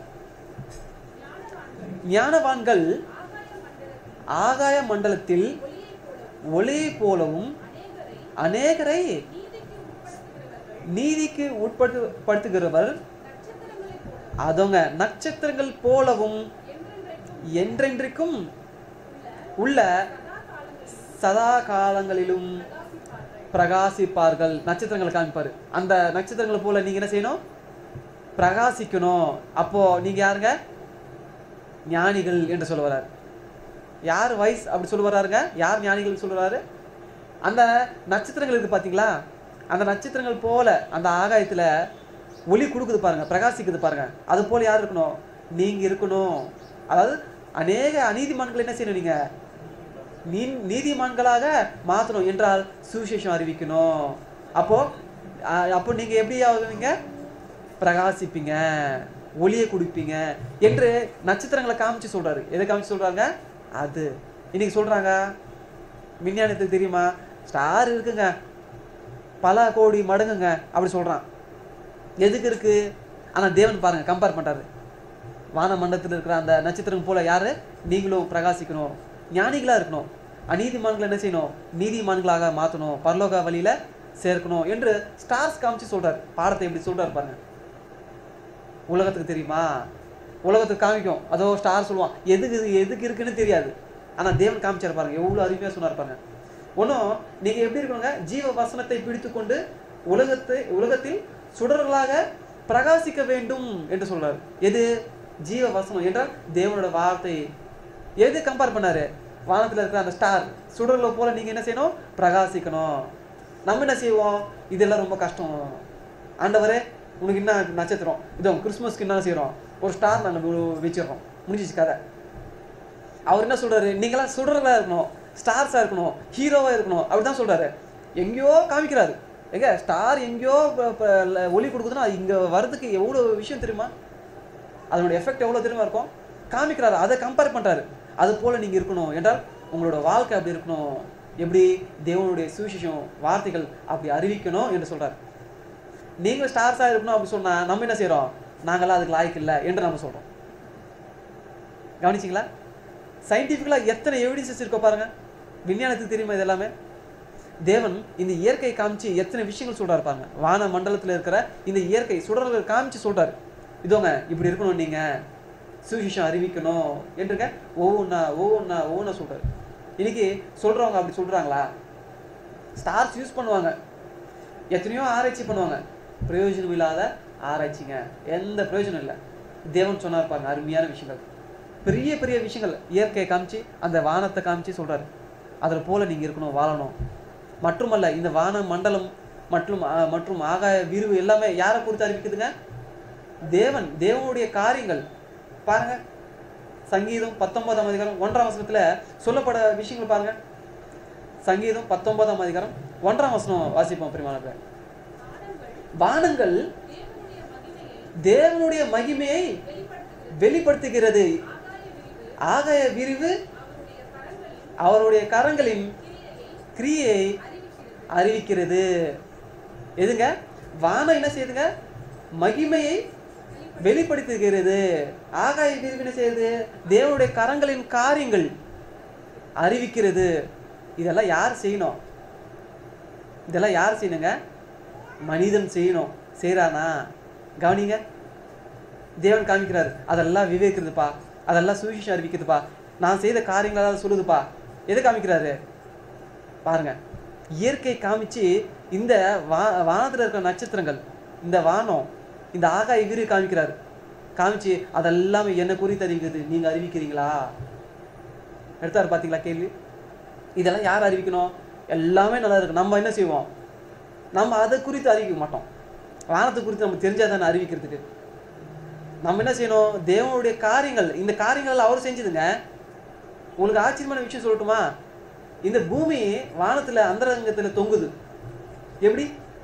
S1: ஞானவான்கள் ஆகாய மண்டலத்தில் ஒளி போலவும் அநேகரை நீதிக்கு உட்பட்டு படுத்துகிறவர் அதவங்க நட்சத்திரங்கள் போலவும் என்றென்றைக்கும் உள்ள சதா காலங்களிலும் பிரகாசிப்பார்கள் நட்சத்திரங்களை காமிப்பாரு அந்த நட்சத்திரங்களை போல நீங்க என்ன செய்யணும் பிரகாசிக்கணும் அப்போ நீங்க யாருங்க ஞானிகள் என்று சொல்ல வர்றாரு யார் வைஸ் அப்படி சொல்ல வர்றாருங்க யார் ஞானிகள் சொல்றாரு அந்த நட்சத்திரங்கள் இருக்கு பாத்தீங்களா அந்த நட்சத்திரங்கள் போல அந்த ஆகாயத்துல ஒளி கொடுக்குது பாருங்க பிரகாசிக்குது பாருங்க அது போல யார் இருக்கணும் நீங்க இருக்கணும் அதாவது அநேக அநீதிமான்கள் என்ன செய்யணும் நீங்க நீ நீதிமான்களாக மாத்தணும் என்றால் சுவிசேஷம் அறிவிக்கணும் அப்போ அஹ், அப்போ நீங்க எப்படி ஆகுவீங்க பிரகாசிப்பீங்க ஒளியை கொடுப்பீங்க என்று நட்சத்திரங்களை காமிச்சு சொல்றாரு எதை காமிச்சு சொல்றாங்க அது இன்னைக்கு சொல்றாங்க விஞ்ஞானத்துக்கு தெரியுமா ஸ்டார் இருக்குங்க பல கோடி மடங்குங்க அப்படி சொல்றான் எதுக்கு இருக்கு ஆனா தேவன் பாருங்க கம்பேர் பண்றாரு வான மண்டலத்தில் இருக்கிற அந்த நட்சத்திரம் போல யாரு நீங்களும் பிரகாசிக்கணும் ஞானிகளா இருக்கணும் அநீதிமான்களை என்ன செய்யணும் நீதிமான்களாக மாத்தணும் பரலோக வழியில சேர்க்கணும் என்று ஸ்டார்ஸ் காமிச்சு சொல்றாரு பாடத்தை எப்படி சொல்றாரு பாருங்க உலகத்துக்கு தெரியுமா உலகத்துக்கு காமிக்கும் அதோ ஸ்டார் சொல்லுவான் எதுக்கு இது எதுக்கு இருக்குன்னு தெரியாது ஆனா தேவன் காமிச்சார் பாருங்க எவ்வளவு அருமையா சொன்னார் பாருங்க ஒன்றும் நீங்க எப்படி இருக்கணுங்க ஜீவ வசனத்தை பிடித்து கொண்டு உலகத்தை உலகத்தில் சுடர்களாக பிரகாசிக்க வேண்டும் என்று சொல்றாரு எது ஜீவ வசனம் என்றால் தேவனோட வார்த்தை எது கம்பேர் பண்ணாரு வானத்துல இருக்கிற அந்த ஸ்டார் சுடர்ல போல நீங்க என்ன செய்யணும் பிரகாசிக்கணும் நம்ம என்ன செய்வோம் இதெல்லாம் ரொம்ப கஷ்டம் ஆண்டவரே உனக்கு என்ன நட்சத்திரம் இதோ கிறிஸ்மஸ்க்கு என்ன செய்றோம் ஒரு ஸ்டார் நாங்கள் வச்சிடுறோம் முடிஞ்சிச்சு கதை அவர் என்ன சொல்றாரு நீங்களாம் சுடர்களா இருக்கணும் ஸ்டார்ஸா இருக்கணும் ஹீரோவா இருக்கணும் அப்படிதான் சொல்றாரு எங்கேயோ காமிக்கிறாரு எங்க ஸ்டார் எங்கேயோ ப- ப- ல- ஒளி கொடுக்குதுன்னா இங்க வர்றதுக்கு எவ்வளவு விஷயம் தெரியுமா அதனுடைய எஃபெக்ட் எவ்வளவு தெரியுமா இருக்கும் காமிக்கிறாரு அதை கம்பேர் பண்றாரு அது போல நீங்க இருக்கணும் என்றால் உங்களோட வாழ்க்கை அப்படி இருக்கணும் எப்படி தேவனுடைய சுவிசேஷம் வார்த்தைகள் அப்படி அறிவிக்கணும் என்று சொல்றார் நீங்கள் ஸ்டார்ஸாக இருக்கணும் அப்படி சொன்னா நம்ம என்ன செய்றோம் நாங்களாம் அதுக்கு லாய்க்கு இல்லை என்று நம்ம சொல்றோம் கவனிச்சிங்களா சயின்டிஃபிக்கலாக எத்தனை எவிடன்சஸ் இருக்கோ பாருங்க விஞ்ஞானத்துக்கு தெரியுமா இது எல்லாமே தேவன் இந்த இயற்கை காமிச்சு எத்தனை விஷயங்கள் சொல்றாரு பாருங்க வான மண்டலத்தில் இருக்கிற இந்த இயற்கை சுடர்கள் காமிச்சு சொல்றாரு இதோங்க இப்படி இருக்கணும் நீங்க சுவிசேஷம் அறிவிக்கணும் என்றுங்க ஒவ்வொன்றா ஒவ்வொன்றா ஒவ்வொன்றா சொல்றாரு இன்னைக்கு சொல்றவங்க அப்படி சொல்றாங்களா ஸ்டார்ஸ் யூஸ் பண்ணுவாங்க எத்தனையோ ஆராய்ச்சி பண்ணுவாங்க பிரயோஜனம் இல்லாத ஆராய்ச்சிங்க எந்த பிரயோஜனம் இல்லை தேவன் சொன்னார் பாருங்க அருமையான விஷயங்கள் பெரிய பெரிய விஷயங்கள் இயற்கையை காமிச்சு அந்த வானத்தை காமிச்சு சொல்றாரு அதில் போல நீங்க இருக்கணும் வாழணும் மட்டுமல்ல இந்த வான மண்டலம் மற்றும் ஆ, மற்றும் ஆகாய விரிவு எல்லாமே யாரை குறித்து அறிவிக்குதுங்க தேவன் தேவனுடைய காரியங்கள் பாருங்க சங்கீதம் பத்தொன்பதாம் அதிகாரம் ஒன்றாம் வசனத்துல சொல்லப்பட விஷயங்கள் பாருங்க சங்கீதம் பத்தொன்பதாம் அதிகாரம் ஒன்றாம் வசனம் வாசிப்போம் பிரிமானத்தை வானங்கள் தேவனுடைய மகிமையை வெளிப்படுத்துகிறது ஆகாய விரிவு அவருடைய கரங்களின் கிரியை அறிவிக்கிறது எதுங்க வானம் என்ன செய்யுதுங்க மகிமையை வெளிப்படுத்துகிறது ஆகாய விரிவு என்ன செய்யுது தேவனுடைய கரங்களின் காரியங்கள் அறிவிக்கிறது இதெல்லாம் யார் செய்யணும் இதெல்லாம் யார் செய்யணுங்க மனிதன் செய்யணும் செய்கிறானா கவனிங்க தேவன் காமிக்கிறாரு அதெல்லாம் விவேக்குதுப்பா அதெல்லாம் சுவிசேஷம் அறிவிக்குதுப்பா நான் செய்த காரியங்களெல்லாம் சொல்லுதுப்பா எது காமிக்கிறாரு பாருங்க இயற்கை காமிச்சு இந்த வா வானத்தில் இருக்கிற நட்சத்திரங்கள் இந்த வானம் இந்த ஆகாய விரிவு காமிக்கிறாரு காமிச்சு அதெல்லாமே என்ன குறித்து அறிவிக்குது நீங்க அறிவிக்கிறீங்களா எடுத்தாரு பாத்தீங்களா கேள்வி இதெல்லாம் யார் அறிவிக்கணும் எல்லாமே நல்லா இருக்கு நம்ம என்ன செய்வோம் நம்ம அதை குறித்து அறிவிக்க மாட்டோம் வானத்தை குறித்து நம்ம தெரிஞ்சால் தானே அறிவிக்கிறதுக்கு நம்ம என்ன செய்யணும் தேவனுடைய காரியங்கள் இந்த காரியங்கள் எல்லாம் அவர் செஞ்சதுங்க உங்களுக்கு ஆச்சரியமான விஷயம் சொல்லட்டுமா இந்த பூமி வானத்துல அந்தரங்கத்துல தொங்குது எப்படி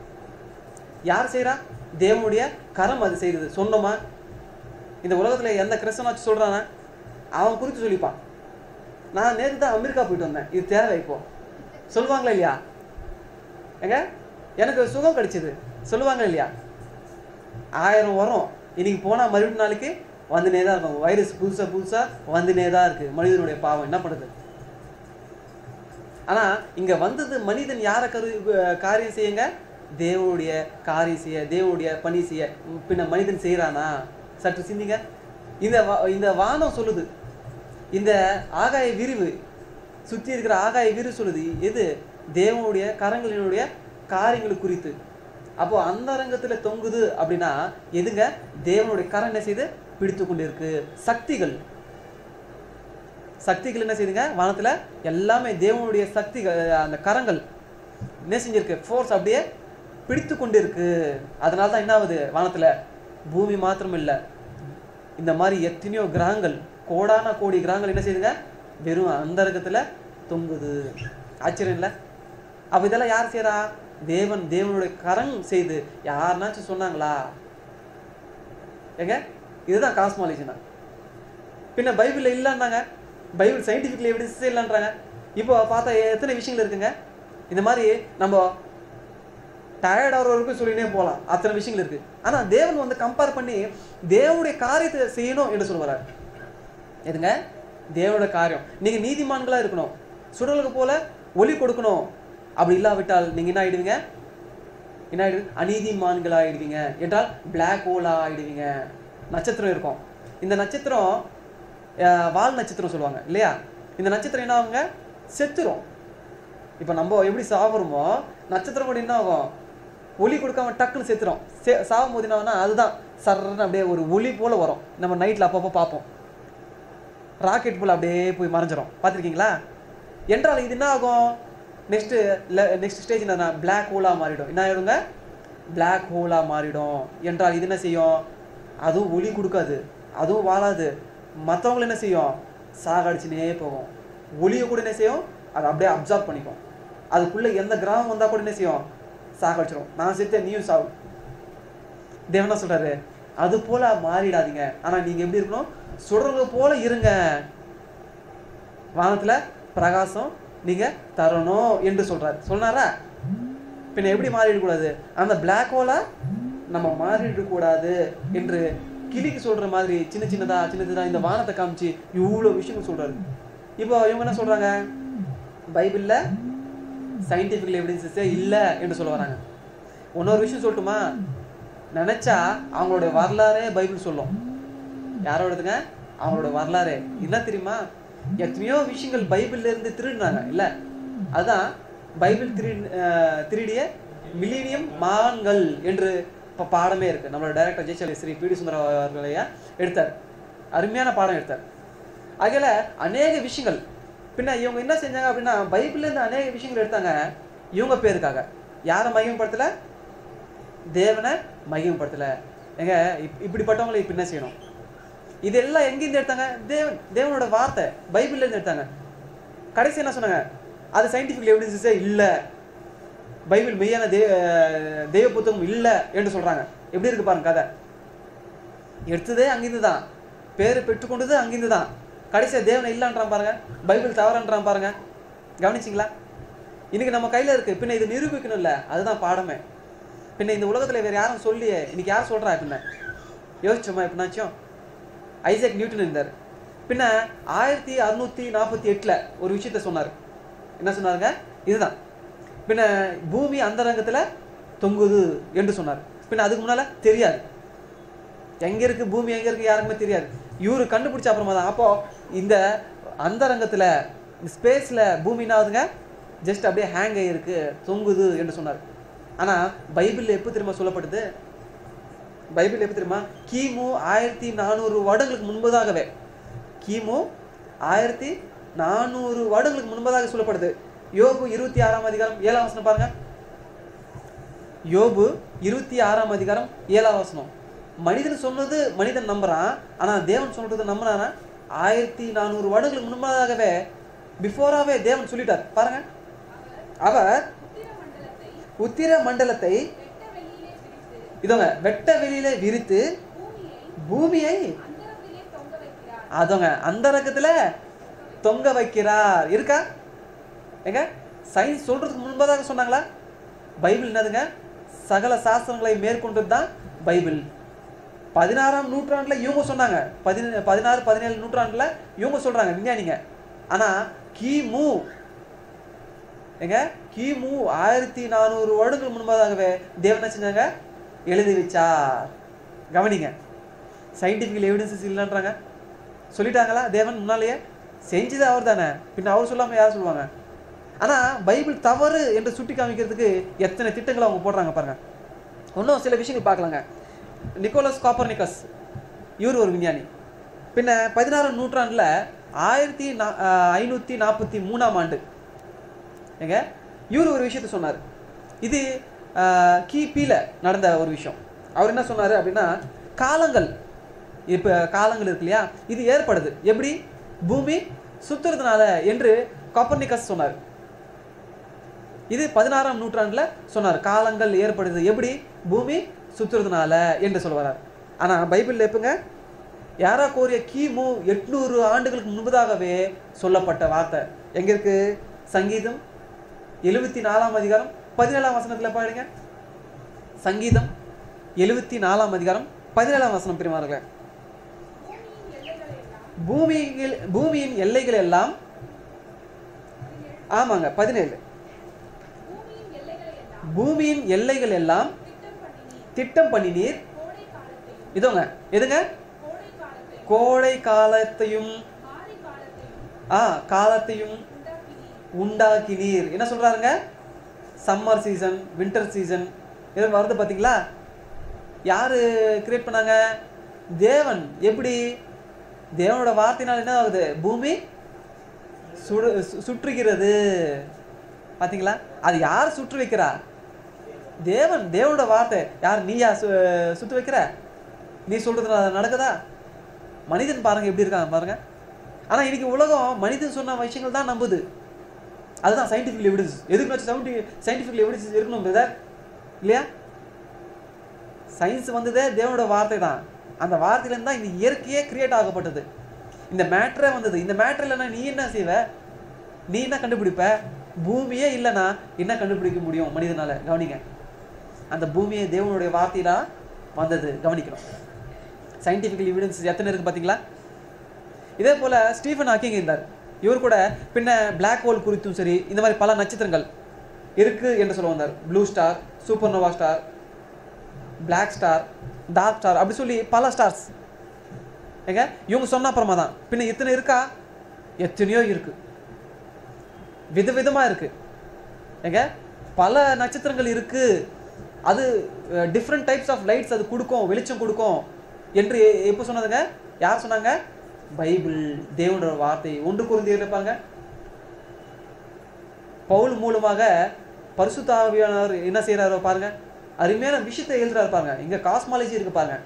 S1: யார் செய்றா தேவனுடைய கரம் அது செய்தது சொன்னோமா இந்த உலகத்துல எந்த கிறிஸ்தனாச்சும் சொல்றானா அவன் குறித்து சொல்லிப்பான் நான் நேற்று தான் அமெரிக்கா போயிட்டு வந்தேன் இது தேவை இப்போ சொல்லுவாங்களா இல்லையா ஏங்க எனக்கு சுகம் கிடைச்சது சொல்லுவாங்க இல்லையா ஆயிரம் வரும் இன்னைக்கு போனால் மறுபடியும் நாளைக்கு வந்துனே தான் இருக்கும் வைரஸ் புதுசாக புதுசாக வந்துனே தான் இருக்கு மனிதனுடைய பாவம் என்ன பண்ணுது ஆனா இங்க வந்தது மனிதன் யாரை கரு காரியம் செய்யுங்க தேவனுடைய காரியம் செய்ய தேவனுடைய பணி செய்ய பின்ன மனிதன் செய்யறானா சற்று சிந்திங்க இந்த வா- இந்த வானம் சொல்லுது இந்த ஆகாய விரிவு சுத்தி இருக்கிற ஆகாய விரிவு சொல்லுது எது தேவனுடைய கரங்களினுடைய காரியங்கள் குறித்து அப்போ அந்த அரங்கத்துல தொங்குது அப்படின்னா எதுங்க தேவனுடைய கரம் என்ன செய்து பிடித்து கொண்டு இருக்கு சக்திகள் சக்திகள் என்ன செய்யுதுங்க வானத்துல எல்லாமே தேவனுடைய சக்தி அந்த கரங்கள் என்ன செஞ்சிருக்கு ஃபோர்ஸ் அப்படியே பிடித்து கொண்டு இருக்கு அதனால தான் என்ன ஆகுது வானத்துல பூமி மாத்திரம் இல்ல இந்த மாதிரி எத்தனையோ கிரகங்கள் கோடான கோடி கிரகங்கள் என்ன செய்யுதுங்க வெறும் அந்தரங்கத்துல தொங்குது ஆச்சரியம் இல்ல அப்ப இதெல்லாம் யார் செய்றா தேவன் தேவனுடைய கரம் செய்து யாருனாச்சும் சொன்னாங்களா ஏங்க இதுதான் காஸ்மாலஜினா பின்ன பைபிள்ல இல்லைன்னாங்க பைபிள் சயின்டிஃபிக்லி எவிடன்ஸ் இல்லைன்றாங்க இப்போ பார்த்தா எத்தனை விஷயங்கள் இருக்குங்க இந்த மாதிரி நம்ம டயர்ட் ஆகிற வரைக்கும் சொல்லினே போகலாம் அத்தனை விஷயங்கள் இருக்கு ஆனா தேவன் வந்து கம்பேர் பண்ணி தேவனுடைய காரியத்தை செய்யணும் என்று சொல்லுவார் எதுங்க தேவனோட காரியம் நீங்க நீதிமான்களா இருக்கணும் சுடலுக்கு போல ஒளி கொடுக்கணும் அப்படி இல்லாவிட்டால் நீங்க என்ன ஆயிடுவீங்க என்ன ஆயிடு அநீதிமான்களா ஆயிடுவீங்க என்றால் பிளாக் ஹோலா ஆயிடுவீங்க நட்சத்திரம் இருக்கும் இந்த நட்சத்திரம் அஹ், வால் நட்சத்திரம் சொல்லுவாங்க இல்லையா இந்த நட்சத்திரம் என்ன ஆகுங்க செத்துரும் இப்போ நம்ம எப்படி சாப்பிட்றோமோ நட்சத்திரம் கூட என்ன ஆகும் ஒளி கொடுக்காம டக்குன்னு செத்துரும் சே சாகும் போது என்ன ஆகும்னா அதுதான் சர்ன்னு அப்படியே ஒரு ஒளி போல வரும் நம்ம நைட்டில் அப்பப்போ பார்ப்போம் ராக்கெட் போல் அப்படியே போய் மறைஞ்சிரும் பார்த்துருக்கீங்களா என்றால் இது என்ன ஆகும் நெக்ஸ்ட்டு நெக்ஸ்ட் ஸ்டேஜ் என்னன்னா பிளாக் ஹோலாக மாறிடும் என்ன ஆயிடுங்க பிளாக் ஹோலாக மாறிடும் என்றால் இது என்ன செய்யும் அதுவும் ஒளி கொடுக்காது அதுவும் வாழாது மற்றவங்களை என்ன செய்யும் சாகடிச்சுனே போகும் ஒளியை கூட என்ன செய்யும் அதை அப்படியே அப்சார்ப் பண்ணிக்கும் அதுக்குள்ளே எந்த கிராமம் வந்தால் கூட என்ன செய்யும் சாகடிச்சிடும் நான் செத்த நீயும் சாவு தேவன் என்ன சொல்றாரு அது போல மாறிடாதீங்க ஆனா நீங்க எப்படி இருக்கணும் சுடறது போல இருங்க வானத்துல பிரகாசம் நீங்க தரணும் என்று சொல்றாரு சொன்னாரா பின்ன எப்படி மாறிடக்கூடாது அந்த Black ஹோலா நம்ம மாறிடக்கூடாது என்று கிளிக்கு சொல்ற மாதிரி சின்ன சின்னதா சின்ன சின்னதா இந்த வானத்தை காமிச்சு இவ்வளவு விஷயங்கள் சொல்றாரு இப்போ இவங்க என்ன சொல்றாங்க பைபிள்ல சயின்டிபிக் எவிடன்சஸே இல்ல என்று சொல்ல வராங்க இன்னொரு விஷயம் சொல்லட்டுமா நினைச்சா அவங்களோட வரலாறே பைபிள் சொல்லும் யாரோடதுங்க அவங்களோட வரலாறு என்ன தெரியுமா எத்தனையோ விஷயங்கள் பைபிள்ல இருந்து திருடினாங்க இல்ல அதான் பைபிள் திரு அஹ், திருடிய மில்லினியம் மகான்கள் என்று இப்போ பாடமே இருக்கு நம்மளோட director Jayasali Shri P D Sundaram அவர்களையா எடுத்தார் அருமையான பாடம் எடுத்தார் ஆகையில அநேக விஷயங்கள் பின்ன இவங்க என்ன செஞ்சாங்க அப்படின்னா பைபிள்ல இருந்து அநேக விஷயங்கள் எடுத்தாங்க இவங்க பேருக்காக யாரை மகிமைப்படுத்தல தேவனை மகிமைப்படுத்தல எங்க இப்- இப்படிப்பட்டவங்களை இப்ப என்ன செய்யணும் இதெல்லாம் எங்கிருந்து எடுத்தாங்க தேவன் தேவனோட வார்த்தை பைபிள்ல இருந்து எடுத்தாங்க கடைசி என்ன சொன்னாங்க அது சயின்டிபிக் எவிடன்ஸே இல்ல பைபிள் மெய்யான தே தெய்வ புத்தகம் இல்ல என்று சொல்றாங்க எப்படி இருக்கு பாருங்க கதை எடுத்ததே அங்கிருந்து தான் பேரு பெற்றுக்கொண்டது அங்கிருந்து தான் கடைசியா தேவனை இல்லைன்றான் பாருங்க பைபிள் தவறன்றான் பாருங்க கவனிச்சிங்களா இன்னைக்கு நம்ம கையில இருக்கு பின்ன இது நிரூபிக்கணும்ல அதுதான் பாடமே பின்ன இந்த உலகத்துல வேற யாரும் சொல்லியே இன்னைக்கு யார் சொல்றா பின்ன யோசிச்சோமா எப்படின்னாச்சும் ஐசக் நியூட்டன் இருந்தார் பின்ன ஆயிரத்தி அறுநூத்தி நாற்பத்தி எட்டுல ஒரு விஷயத்த சொன்னார் என்ன சொன்னாருங்க இதுதான் பின்ன பூமி அந்தரங்கத்துல தொங்குது என்று சொன்னார் பின்ன அதுக்கு முன்னால தெரியாது எங்க இருக்கு பூமி எங்க இருக்கு யாருக்குமே தெரியாது இவரு கண்டுபிடிச்ச அப்புறமா தான் அப்போ இந்த அந்தரங்கத்துல ஸ்பேஸ்ல பூமி என்ன ஆகுதுங்க ஜஸ்ட் அப்படியே ஹேங் ஆகிருக்கு தொங்குது என்று சொன்னார் ஆனா பைபிள்ல எப்போ திரும்ப சொல்லப்படுது பைபிள் எப்போ தெரியுமா கிமு ஆயிரத்தி நானூறு வருடங்களுக்கு முன்பதாகவே கிமு ஆயிரத்தி நானூறு வருடங்களுக்கு முன்பதாக சொல்லப்படுது யோபு இருபத்தி ஆறாம் அதிகாரம் ஏழாம் வசனம் பாருங்க யோபு இருபத்தி ஆறாம் அதிகாரம் ஏழாம் வசனம் மனிதன் சொன்னது மனிதன் நம்புறான் ஆனா தேவன் சொல்றது நம்புறானா ஆயிரத்தி நானூறு வருடங்களுக்கு முன்பதாகவே பிஃபோராவே தேவன் சொல்லிட்டார் பாருங்க அவர் உத்திர மண்டலத்தை இதோங்க வெட்ட வெளியில விரித்து பூமியை அதோங்க அந்த ரகத்துல தொங்க வைக்கிறார் இருக்கா எங்க சயின்ஸ் சொல்றதுக்கு முன்பதாக சொன்னாங்களா பைபிள் என்னதுங்க சகல சாஸ்திரங்களை மேற்கொண்டது தான் பைபிள் பதினாறாம் நூற்றாண்டுல இவங்க சொன்னாங்க பதின பதினாறு பதினேழு நூற்றாண்டுல இவங்க சொல்றாங்க விஞ்ஞானிங்க ஆனா கிமு எங்க கிமு ஆயிரத்தி நானூறு வருடங்கள் முன்பதாகவே தேவன் என்ன செஞ்சாங்க எழுதி வச்சார் கவனிங்க சயின்டிஃபிக் எவிடன்சஸ் இல்லைன்றாங்க சொல்லிட்டாங்களா தேவன் முன்னாலேயே செஞ்சது அவர் தானே பின்ன அவர் சொல்லாம யார் சொல்லுவாங்க ஆனா பைபிள் தவறு என்று சுட்டி காமிக்கிறதுக்கு எத்தனை திட்டங்களை அவங்க போடுறாங்க பாருங்க இன்னும் சில விஷயங்கள் பார்க்கலாங்க நிக்கோலஸ் காப்பர்னிக்கஸ் இவர் ஒரு விஞ்ஞானி பின்ன பதினாறாம் நூற்றாண்டுல ஆயிரத்தி நா ஐநூற்றி நாற்பத்தி மூணாம் ஆண்டு ஏங்க இவர் ஒரு விஷயத்த சொன்னார் இது ஆஹ், கிபில நடந்த ஒரு விஷயம் அவர் என்ன சொன்னார் அப்படின்னா காலங்கள் இப்போ காலங்கள் இருக்கு இல்லையா இது ஏற்படுது எப்படி பூமி சுத்துறதுனால என்று காப்பர்னிக்கஸ் சொன்னார் இது பதினாறாம் நூற்றாண்டுல சொன்னார் காலங்கள் ஏற்படுது எப்படி பூமி சுத்துறதுனால என்று சொல்ல வரார் ஆனா பைபிள்ல எப்பங்க யாரா கோரிய கிமு எட்நூறு ஆண்டுகளுக்கு முன்பதாகவே சொல்லப்பட்ட வார்த்தை எங்க இருக்கு சங்கீதம் எழுபத்தி நாலாம் அதிகாரம் பதினேழாம் வசனத்துல பாருங்க சங்கீதம் எழுபத்தி நாலாம் அதிகாரம் பதினேழாம் வசனம் பெருமாறுகளே பூமியில் பூமியின் எல்லைகள் எல்லாம் ஆமாங்க பதினேழு பூமியின் எல்லைகள் எல்லாம் திட்டம் பண்ணினீர் இதோங்க எதுங்க கோடை காலத்தையும் ஆ காலத்தையும் உண்டாக்கினீர் என்ன சொல்றாருங்க சம்மர் சீசன் வின்டர் சீசன் இது வருது பாத்தீங்களா யாரு கிரியேட் பண்ணாங்க தேவன் எப்படி தேவனோட வார்த்தையினால் என்ன ஆகுது பூமி சுடு சு- சுற்றுகிறது பாத்தீங்களா அது யார் சுற்று வைக்கிறா தேவன் தேவனோட வார்த்தை யார் நீயா சு சுத்து வைக்கிற நீ சொல்றது அது நடக்குதா மனிதன் பாருங்க எப்படி இருக்காங்க பாருங்க ஆனா இன்னைக்கு உலகம் மனிதன் சொன்ன விஷயங்கள் தான் நம்புது அதுதான் சயின்டிஃபிக் எவிடன்ஸ் எதுக்கு வச்சு சவுண்டி சயின்டிஃபிக் எவிடன்ஸ் இருக்கணும் பிரதர் இல்லையா சயின்ஸ் வந்ததே தேவனோட வார்த்தை தான் அந்த வார்த்தையிலேருந்து தான் இந்த இயற்கையே கிரியேட் ஆகப்பட்டது இந்த மேட்ரே வந்தது இந்த மேட்ரு இல்லைன்னா நீ என்ன செய்வ நீ என்ன கண்டுபிடிப்ப பூமியே இல்லைன்னா என்ன கண்டுபிடிக்க முடியும் மனிதனால கவனிங்க அந்த பூமியை தேவனுடைய வார்த்தையில வந்தது கவனிக்கணும் சயின்டிஃபிக்கல் எவிடன்ஸ் எத்தனை இருக்கு பார்த்தீங்களா இதே போல ஸ்டீஃபன் ஹாக்கிங் இருந்தார் இவர் கூட பின்ன பிளாக் ஹோல் குறித்தும் சரி இந்த மாதிரி பல நட்சத்திரங்கள் இருக்கு என்று சொல்ல வந்தார் blue star supernova star black star dark star அப்படி சொல்லி பல ஸ்டார்ஸ் ஏங்க இவங்க சொன்ன அப்புறமா தான் பின்ன இத்தனை இருக்கா எத்தனையோ இருக்கு விதவிதமா இருக்கு ஏங்க பல நட்சத்திரங்கள் இருக்கு அது டிஃப்ரெண்ட் டைப்ஸ் ஆஃப் லைட்ஸ் அது கொடுக்கும் வெளிச்சம் கொடுக்கும் என்று எ- எப்போ சொன்னதுங்க யார் சொன்னாங்க பைபிள் தேவனோட வார்த்தை ஒன்று குருந்தியர் இருப்பாங்க பவுல் மூலமாக பரிசுத்தாவியானவர் என்ன செய்றாரோ பாருங்க அருமையான விஷயத்தை எழுதுறாரு பாருங்க இங்க காஸ்மாலஜி இருக்கு பாருங்க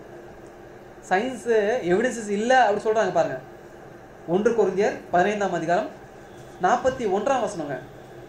S1: சயின்ஸ் எவிடன்சஸ் இல்லை அப்படி சொல்றாங்க பாருங்க ஒன்று கொரிந்தியர் பதினைந்தாம் அதிகாரம் நாற்பத்தி ஒன்றாம் வசனங்க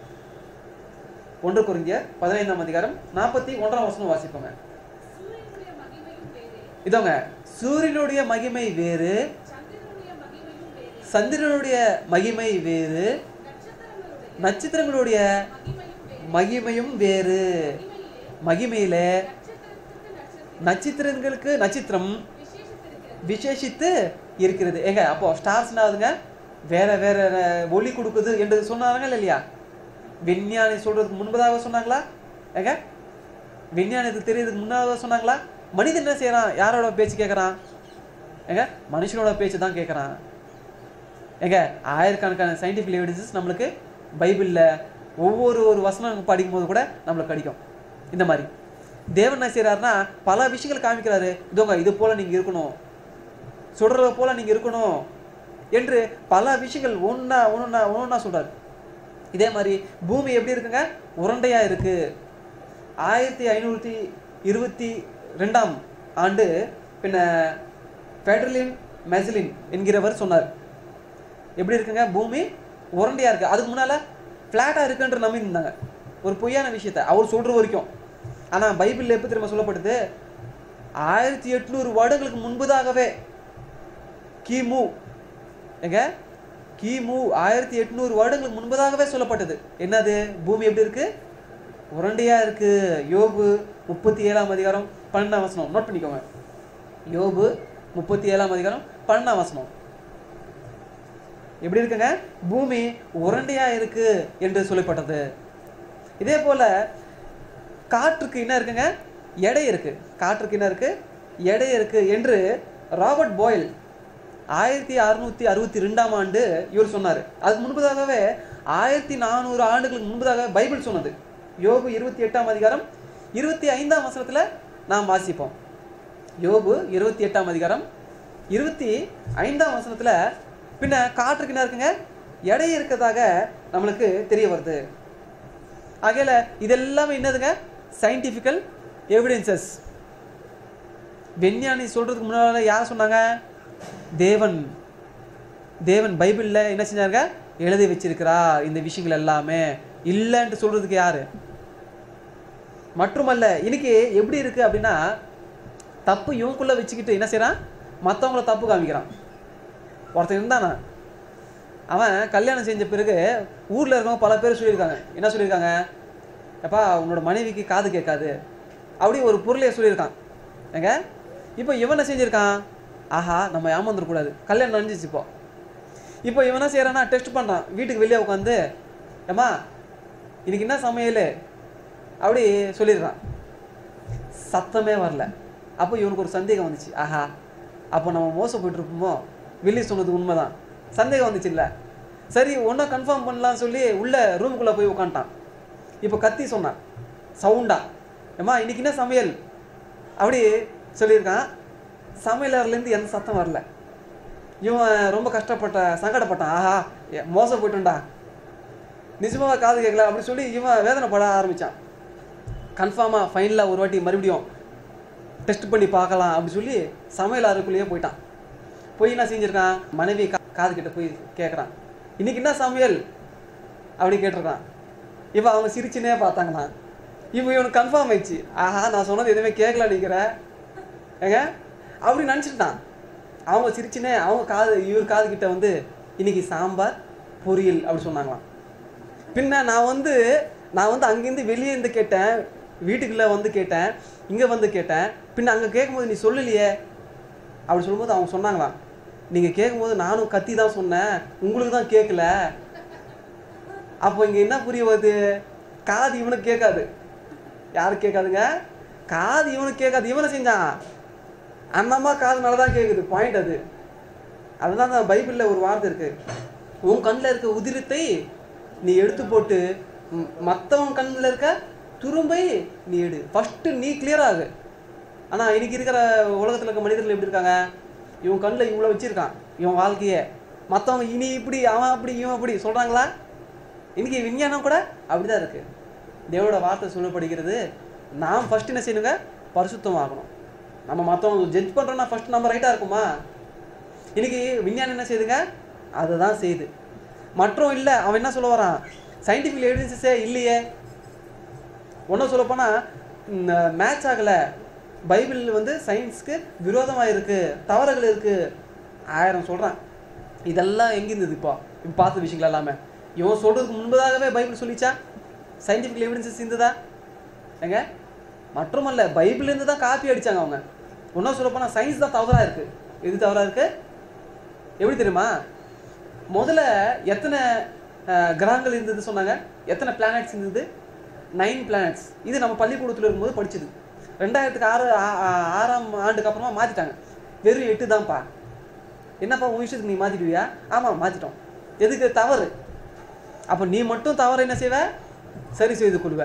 S1: ஒன்று கொரிந்தியர் பதினைந்தாம் அதிகாரம் நாற்பத்தி ஒன்றாம் வசனம் வாசிப்போங்க
S2: சூரியனுடைய மகிமையும் வேறு
S1: இதோங்க சூரியனுடைய மகிமை வேறு
S2: சந்திரனுடைய மகிமையும் வேறு
S1: சந்திரனுடைய மகிமை வேறு
S2: நட்சத்திரங்களுடைய
S1: நட்சத்திரங்களுடைய
S2: மகிமையும்
S1: மகிமையும்
S2: வேறு
S1: வேறு
S2: மகிமையிலே
S1: மகிமையில
S2: நட்சத்திரத்துக்கு நட்சத்திரம்
S1: நட்சத்திரங்களுக்கு நட்சத்திரம்
S2: விசேஷித்திருக்கிறது
S1: விசேஷித்து இருக்கிறது ஏங்க அப்போ ஸ்டார்ஸ்னாதுங்க வேற வேற ஒளி கொடுக்குது என்று சொன்னாங்க இல்லையா விஞ்ஞானி சொல்றதுக்கு முன்பதாக சொன்னாங்களா ஏங்க விஞ்ஞானத்துக்கு தெரியறதுக்கு முன்னாதாக சொன்னாங்களா மனிதன் என்ன செய்யறான் யாரோட பேச்சு கேட்கறான் ஏங்க மனுஷனோட பேச்சு தான் கேட்கறான் ஏங்க ஆயிரக்கணக்கான சயின்டிஃபிக் எவிடன்சஸ் நம்மளுக்கு பைபிளில் ஒவ்வொரு ஒரு வசனம் படிக்கும்போது கூட நம்மளுக்கு கிடைக்கும் இந்த மாதிரி தேவன் என்ன செய்றாருன்னா பல விஷயங்கள் காமிக்கிறாரு இதோங்க இது போல நீங்க இருக்கணும் சொல்றத போல நீங்க இருக்கணும் என்று பல விஷயங்கள் ஒண்ணா ஒண்ணா ஒண்ணா சொல்றாரு இதே மாதிரி பூமி எப்படி இருக்குங்க உருண்டையா இருக்கு ஆயிரத்தி ஐநூற்றி இருபத்தி ரெண்டாம் ஆண்டு பின்ன ஃபெடரலின் மெசலின் என்கிறவர் சொன்னார் எப்படி இருக்குங்க பூமி உருண்டையா இருக்கு அதுக்கு முன்னால ஃப்ளாட்டா இருக்குன்ற நம்பி இருந்தாங்க ஒரு பொய்யான விஷயத்த அவர் சொல்ற வரைக்கும் ஆனா பைபிள்ல எப்போ திரும்ப சொல்லப்படுது ஆயிரத்தி எட்நூறு வருடங்களுக்கு முன்பதாகவே கிமு எங்க கிமு ஆயிரத்தி எட்நூறு வருடங்களுக்கு முன்பதாகவே சொல்லப்பட்டது என்னது பூமி எப்படி இருக்கு உருண்டையா இருக்கு யோபு முப்பத்தி ஏழாம் அதிகாரம் பன்னெண்டாம் வசனம் நோட் பண்ணிக்கோங்க யோபு முப்பத்தி ஏழாம் அதிகாரம் பன்னெண்டாம் வசனம் எப்படி இருக்குங்க பூமி உருண்டையா இருக்கு என்று சொல்லப்பட்டது இதே போல காற்றுக்கு என்ன இருக்குங்க எடை இருக்கு காற்றுக்கு என்ன இருக்கு எடை இருக்கு என்று ராபர்ட் பாயில் ஆயிரத்தி அறுநூத்தி அறுபத்தி ரெண்டாம் ஆண்டு இவர் சொன்னார் அதுக்கு முன்பதாகவே ஆயிரத்தி நானூறு ஆண்டுகளுக்கு முன்பதாக பைபிள் சொன்னது யோபு இருபத்தி எட்டாம் அதிகாரம் இருபத்தி ஐந்தாம் வசனத்துல நாம் வாசிப்போம் யோபு இருபத்தி எட்டாம் அதிகாரம் இருபத்தி ஐந்தாம் வசனத்துல பின்ன காற்றுக்கு என்ன இருக்குங்க எடை இருக்கதாக நம்மளுக்கு தெரிய வருது ஆகையில இதெல்லாமே என்னதுங்க சயின்டிஃபிக்கல் எவிடன்சஸ் விஞ்ஞானி சொல்றதுக்கு முன்னால யார் சொன்னாங்க தேவன் தேவன் பைபிள்ல என்ன செஞ்சாருங்க எழுதி வச்சிருக்கிறார் இந்த விஷயங்கள் எல்லாமே இல்லைன்ட்டு சொல்றதுக்கு யாரு மட்டுமல்ல இன்னைக்கு எப்படி இருக்கு அப்படின்னா தப்பு இவனுக்குள்ள வச்சுக்கிட்டு என்ன செய்றான் மற்றவங்கள தப்பு காமிக்கிறான் ஒருத்தன் இருந்தானா அவன் கல்யாணம் செஞ்ச பிறகு ஊர்ல இருக்கவங்க பல பேர் சொல்லியிருக்காங்க என்ன சொல்லியிருக்காங்க எப்பா உன்னோட மனைவிக்கு காது கேட்காது அப்படி ஒரு பொருளையை சொல்லியிருக்கான் ஏங்க இப்போ இவன் என்ன செஞ்சிருக்கான் ஆஹா நம்ம ஏமாந்துடக்கூடாது கல்யாணம் நடந்துச்சு இப்போ இப்போ இவன் என்ன செய்யறான்னா டெஸ்ட் பண்றான் வீட்டுக்கு வெளியே உட்காந்து ஏம்மா இன்னைக்கு என்ன சமையல் அப்படி சொல்லிடுறான் சத்தமே வரல அப்போ இவனுக்கு ஒரு சந்தேகம் வந்துச்சு ஆஹா அப்போ நம்ம மோசம் போயிட்டு இருப்போமோ வில்லி சொன்னது உண்மைதான் சந்தேகம் வந்துச்சு இல்ல சரி ஒன்றா கன்ஃபார்ம் பண்ணலாம்னு சொல்லி உள்ள ரூமுக்குள்ளே போய் உட்காந்துட்டான் இப்போ கத்தி சொன்னான் சவுண்டா ஏம்மா இன்னைக்கு என்ன சமையல் அப்படி சொல்லியிருக்கான் சமையலர்லேருந்து எந்த சத்தம் வரல இவன் ரொம்ப கஷ்டப்பட்ட சங்கடப்பட்டான் ஆஹா ஏ, மோசம் போயிட்டுண்டா நிஜமாவா காது கேட்கல அப்படி சொல்லி இவன் வேதனைப்பட ஆரம்பிச்சான் கன்ஃபார்மாக ஃபைனலாக ஒரு வாட்டி மறுபடியும் டெஸ்ட் பண்ணி பார்க்கலாம் அப்படி சொல்லி சமையல் அறைக்குள்ளேயே போயிட்டான் போய் என்ன செஞ்சிருக்கான் மனைவி கா காது கிட்ட போய் கேட்குறான் இன்னைக்கு என்ன சமையல் அப்படி கேட்டிருக்கான் இவன் அவங்க சிரிச்சுனே பார்த்தாங்களாம் இவன் இவனுக்கு கன்ஃபார்ம் ஆயிடுச்சு ஆஹா நான் சொன்னது எதுவுமே கேட்கல நினைக்கிற ஏங்க அப்படி நினச்சிட்டான் அவங்க சிரிச்சுனே அவங்க காது இவர் காது கிட்ட வந்து இன்னைக்கு சாம்பார் பொறியியல் அப்படி சொன்னாங்களாம் பின்ன நான் வந்து நான் வந்து அங்கேருந்து வெளியே இருந்து கேட்டேன் வீட்டுக்குள்ளே வந்து கேட்டேன் இங்கே வந்து கேட்டேன் பின்ன அங்கே கேட்கும்போது நீ சொல்லலையே அப்படி சொல்லும்போது அவங்க சொன்னாங்களாம் நீங்கள் கேட்கும்போது நானும் கத்தி தான் சொன்னேன் உங்களுக்கு தான் கேட்கல அப்போ இங்கே என்ன புரிய வருது காது இவனுக்கு கேட்காது யாருக்கு கேட்காதுங்க காது இவனுக்கு கேட்காது இவனை செஞ்சான் அந்த அம்மா காது நல்லா தான் கேட்குது பாயிண்ட் அது அதுதான் அந்த பைபிளில் ஒரு வார்த்தை இருக்கு உன் கண்ணில் இருக்க உதிரத்தை நீ எடுத்து போட்டு மற்றவன் கண்ணில் இருக்க துரும்பை நீ எடு ஃபஸ்ட்டு நீ clear ஆகு ஆனால் இன்னைக்கு இருக்கிற உலகத்தில் இருக்க மனிதர்கள் எப்படி இருக்காங்க இவன் கண்ணில் இவ்வளோ வச்சிருக்கான் இவன் வாழ்க்கையே மற்றவங்க இனி இப்படி அவன் அப்படி இவன் அப்படி சொல்கிறாங்களா இன்னைக்கு விஞ்ஞானம் கூட அப்படிதான் இருக்கு தேவனோட வார்த்தை சொல்லப்படுகிறது நாம் ஃபர்ஸ்ட் என்ன செய்யணுங்க பரிசுத்தமாகணும் நம்ம மற்றவங்க ஜட்ஜ் பண்ணுறோம்னா ஃபர்ஸ்ட் நம்ம ரைட்டாக இருக்குமா இன்னைக்கு விஞ்ஞானம் என்ன செய்யுதுங்க அதை தான் செய்யுது மற்றும் இல்லை அவன் என்ன சொல்ல வரான் சயின்டிஃபிக் எவிடன்ஸஸே இல்லையே ஒன்றும் சொல்லப்போனால் மேட்ச் ஆகலை பைபிள் வந்து சயின்ஸ்க்கு விரோதமாக இருக்குது தவறுகள் இருக்குது ஆயிரம் சொல்கிறான் இதெல்லாம் எங்கே இருந்தது இப்போ இப்போ பார்த்த விஷயங்கள் எல்லாமே இவன் சொல்கிறதுக்கு முன்பதாகவே பைபிள் சொல்லிச்சா சயின்டிஃபிக் எவிடன்சஸ் இருந்ததா ஏங்க மற்றுமல்ல பைபிள்லேருந்து தான் காப்பி அடிச்சாங்க அவங்க ஒன்றும் சொல்லப்போனால் சயின்ஸ் தான் தவறாக இருக்குது எது தவறாக இருக்குது எப்படி தெரியுமா முதல்ல எத்தனை அஹ், கிரகங்கள் இருந்தது சொன்னாங்க எத்தனை பிளானட்ஸ் இருந்தது நைன் பிளானட்ஸ் இது நம்ம பள்ளிக்கூடத்தில் இருக்கும்போது படிச்சது ரெண்டாயிரத்துக்கு ஆறு ஆ- ஆ- ஆறாம் ஆண்டுக்கு அப்புறமா மாற்றிட்டாங்க வெறும் எட்டு தான்ப்பா என்னப்பா உன் விஷயத்துக்கு நீ மாற்றிடுவியா ஆமாம் மாற்றிட்டோம் எதுக்கு தவறு அப்போ நீ மட்டும் தவறு என்ன செய்வ சரி செய்து கொள்வ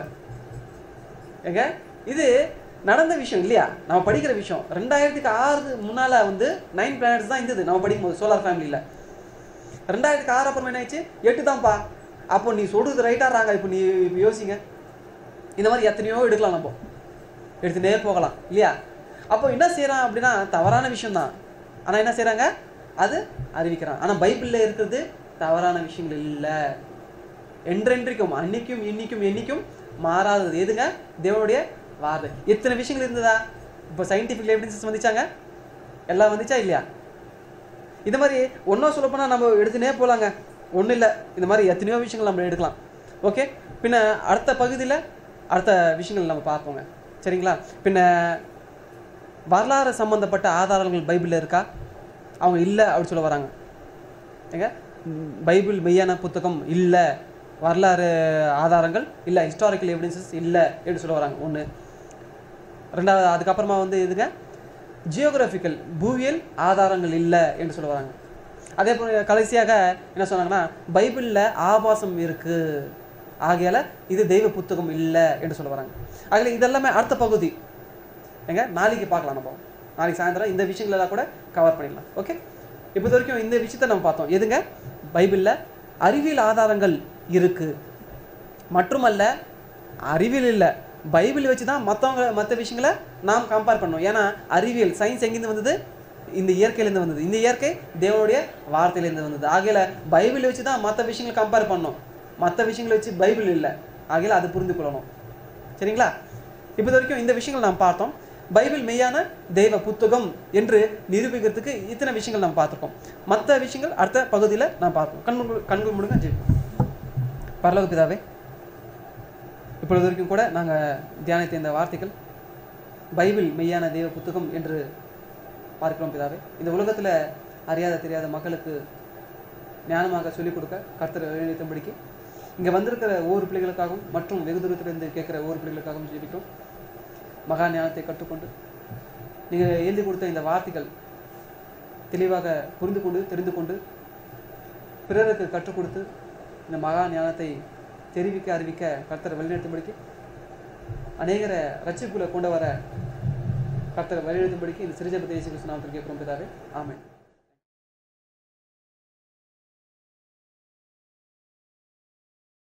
S1: ஏங்க இது நடந்த விஷயம் இல்லையா நம்ம படிக்கிற விஷயம் ரெண்டாயிரத்துக்கு ஆறு முன்னால வந்து நைன் பிளானட்ஸ் தான் இருந்தது நம்ம படிக்கும்போது சோலார் ஃபேமிலியில் ரெண்டாயிரத்துக்கு ஆறு அப்புறம் என்ன ஆயிடுச்சு எட்டு தான்ப்பா அப்போ நீ சொல்றது ரைட்டா ராங்க இப்போ நீ இப்ப யோசிங்க இந்த மாதிரி எத்தனையோ எடுக்கலாம் நம்ம எடுத்துனே போகலாம் இல்லையா அப்போ என்ன செய்றான் அப்படின்னா தவறான விஷயம் தான் ஆனால் என்ன செய்றாங்க அது அறிவிக்கிறான் ஆனால் பைபிளில் இருக்கிறது தவறான விஷயங்கள் இல்லை என்றென்றைக்கும் அன்னைக்கும் இன்னைக்கும் என்னைக்கும் மாறாதது எதுங்க தேவனுடைய வார்த்தை எத்தனை விஷயங்கள் இருந்ததா இப்போ சயின்டிஃபிக் எவிடன்சஸ் வந்துச்சாங்க எல்லாம் வந்துச்சா இல்லையா இந்த மாதிரி ஒன்றும் சொல்லப்போனால் நம்ம எடுத்துனே போகலாங்க ஒன்றும் இல்லை இந்த மாதிரி எத்தனையோ விஷயங்கள் நம்ம எடுக்கலாம் ஓகே பின்ன அடுத்த பகுதியில் அடுத்த விஷயங்கள் நம்ம பார்ப்போங்க சரிங்களா பின்ன வரலாறு சம்பந்தப்பட்ட ஆதாரங்கள் பைபிளில் இருக்கா அவங்க இல்லை அப்படி சொல்ல வராங்க ஏங்க ம், பைபிள் மெய்யான புத்தகம் இல்லை வரலாறு ஆதாரங்கள் இல்லை ஹிஸ்டாரிக்கல் எவிடன்சஸ் இல்லை என்று சொல்ல வராங்க ஒன்று ரெண்டாவது அதுக்கப்புறமா வந்து எதுங்க ஜியோகிராஃபிக்கல் பூவியல் ஆதாரங்கள் இல்லை என்று சொல்ல வராங்க அதே போல் கடைசியாக என்ன சொன்னாங்கன்னா பைபிளில் ஆபாசம் இருக்கு ஆகையால இது தெய்வ புத்தகம் இல்லை என்று சொல்ல வராங்க ஆகல இதெல்லாமே அடுத்த பகுதி ஏங்க நாளைக்கு பார்க்கலாம் நம்ம நாளைக்கு சாயந்தரம் இந்த விஷயங்கள் எல்லாம் கூட கவர் பண்ணிடலாம் ஓகே இப்போ வரைக்கும் இந்த விஷயத்தை நம்ம பார்த்தோம் எதுங்க பைபிளில் அறிவியல் ஆதாரங்கள் இருக்கு மட்டுமல்ல அறிவியல் இல்லை பைபிள் வச்சு தான் மற்றவங்க மற்ற விஷயங்களை நாம் கம்பேர் பண்ணோம் ஏன்னா அறிவியல் சயின்ஸ் எங்கேருந்து வந்தது இந்த இயற்கையிலேருந்து வந்தது இந்த இயற்கை தேவனுடைய வார்த்தையிலேருந்து வந்தது ஆகையில பைபிள் வச்சு தான் மற்ற விஷயங்களை கம்பேர் பண்ணோம் மற்ற விஷயங்களை வச்சு பைபிள் இல்லை ஆகையில அது புரிந்து கொள்ளணும் சரிங்களா இப்போ வரைக்கும் இந்த விஷயங்கள் நாம் பார்த்தோம் பைபிள் மெய்யான தெய்வ புத்தகம் என்று நிரூபிக்கிறதுக்கு இத்தனை விஷயங்கள் நாம் பார்த்துருக்கோம் மற்ற விஷயங்கள் அடுத்த பகுதியில் நாம் பார்ப்போம் கண்கள் கண்கள் முடுங்க ஜெயிப்போம் பரலோக பிதாவே இப்பொழுது வரைக்கும் கூட நாங்கள் தியானித்த இந்த வார்த்தைகள் பைபிள் மெய்யான தெய்வ புத்தகம் என்று பார்க்கிறோம் பிதாவே இந்த உலகத்தில் அறியாத தெரியாத மக்களுக்கு ஞானமாக சொல்லிக் கொடுக்க கர்த்தர் வழிநடத்தும்படிக்கு இங்கே வந்திருக்கிற ஒவ்வொரு பிள்ளைகளுக்காகவும் மற்றும் வெகு தூரத்திலிருந்து கேட்குற ஒவ்வொரு பிள்ளைகளுக்காகவும் ஜெபிக்கிறோம் மகா ஞானத்தை கற்றுக்கொண்டு நீங்கள் எழுதி கொடுத்த இந்த வார்த்தைகள் தெளிவாக புரிந்து கொண்டு தெரிந்து கொண்டு பிறருக்கு கற்றுக் கொடுத்து இந்த மகா ஞானத்தை தெரிவிக்க அறிவிக்க கர்த்தர் வழிநடத்தும்படிக்கு அநேகரை ரட்சிப்புல கொண்டு வர கர்த்தர் வழிநடத்தும்படிக்கு இந்த சிறுஜபத்தை இயேசு கிறிஸ்து நாமத்தில் கேட்கிறோம் பிதாவே ஆமென்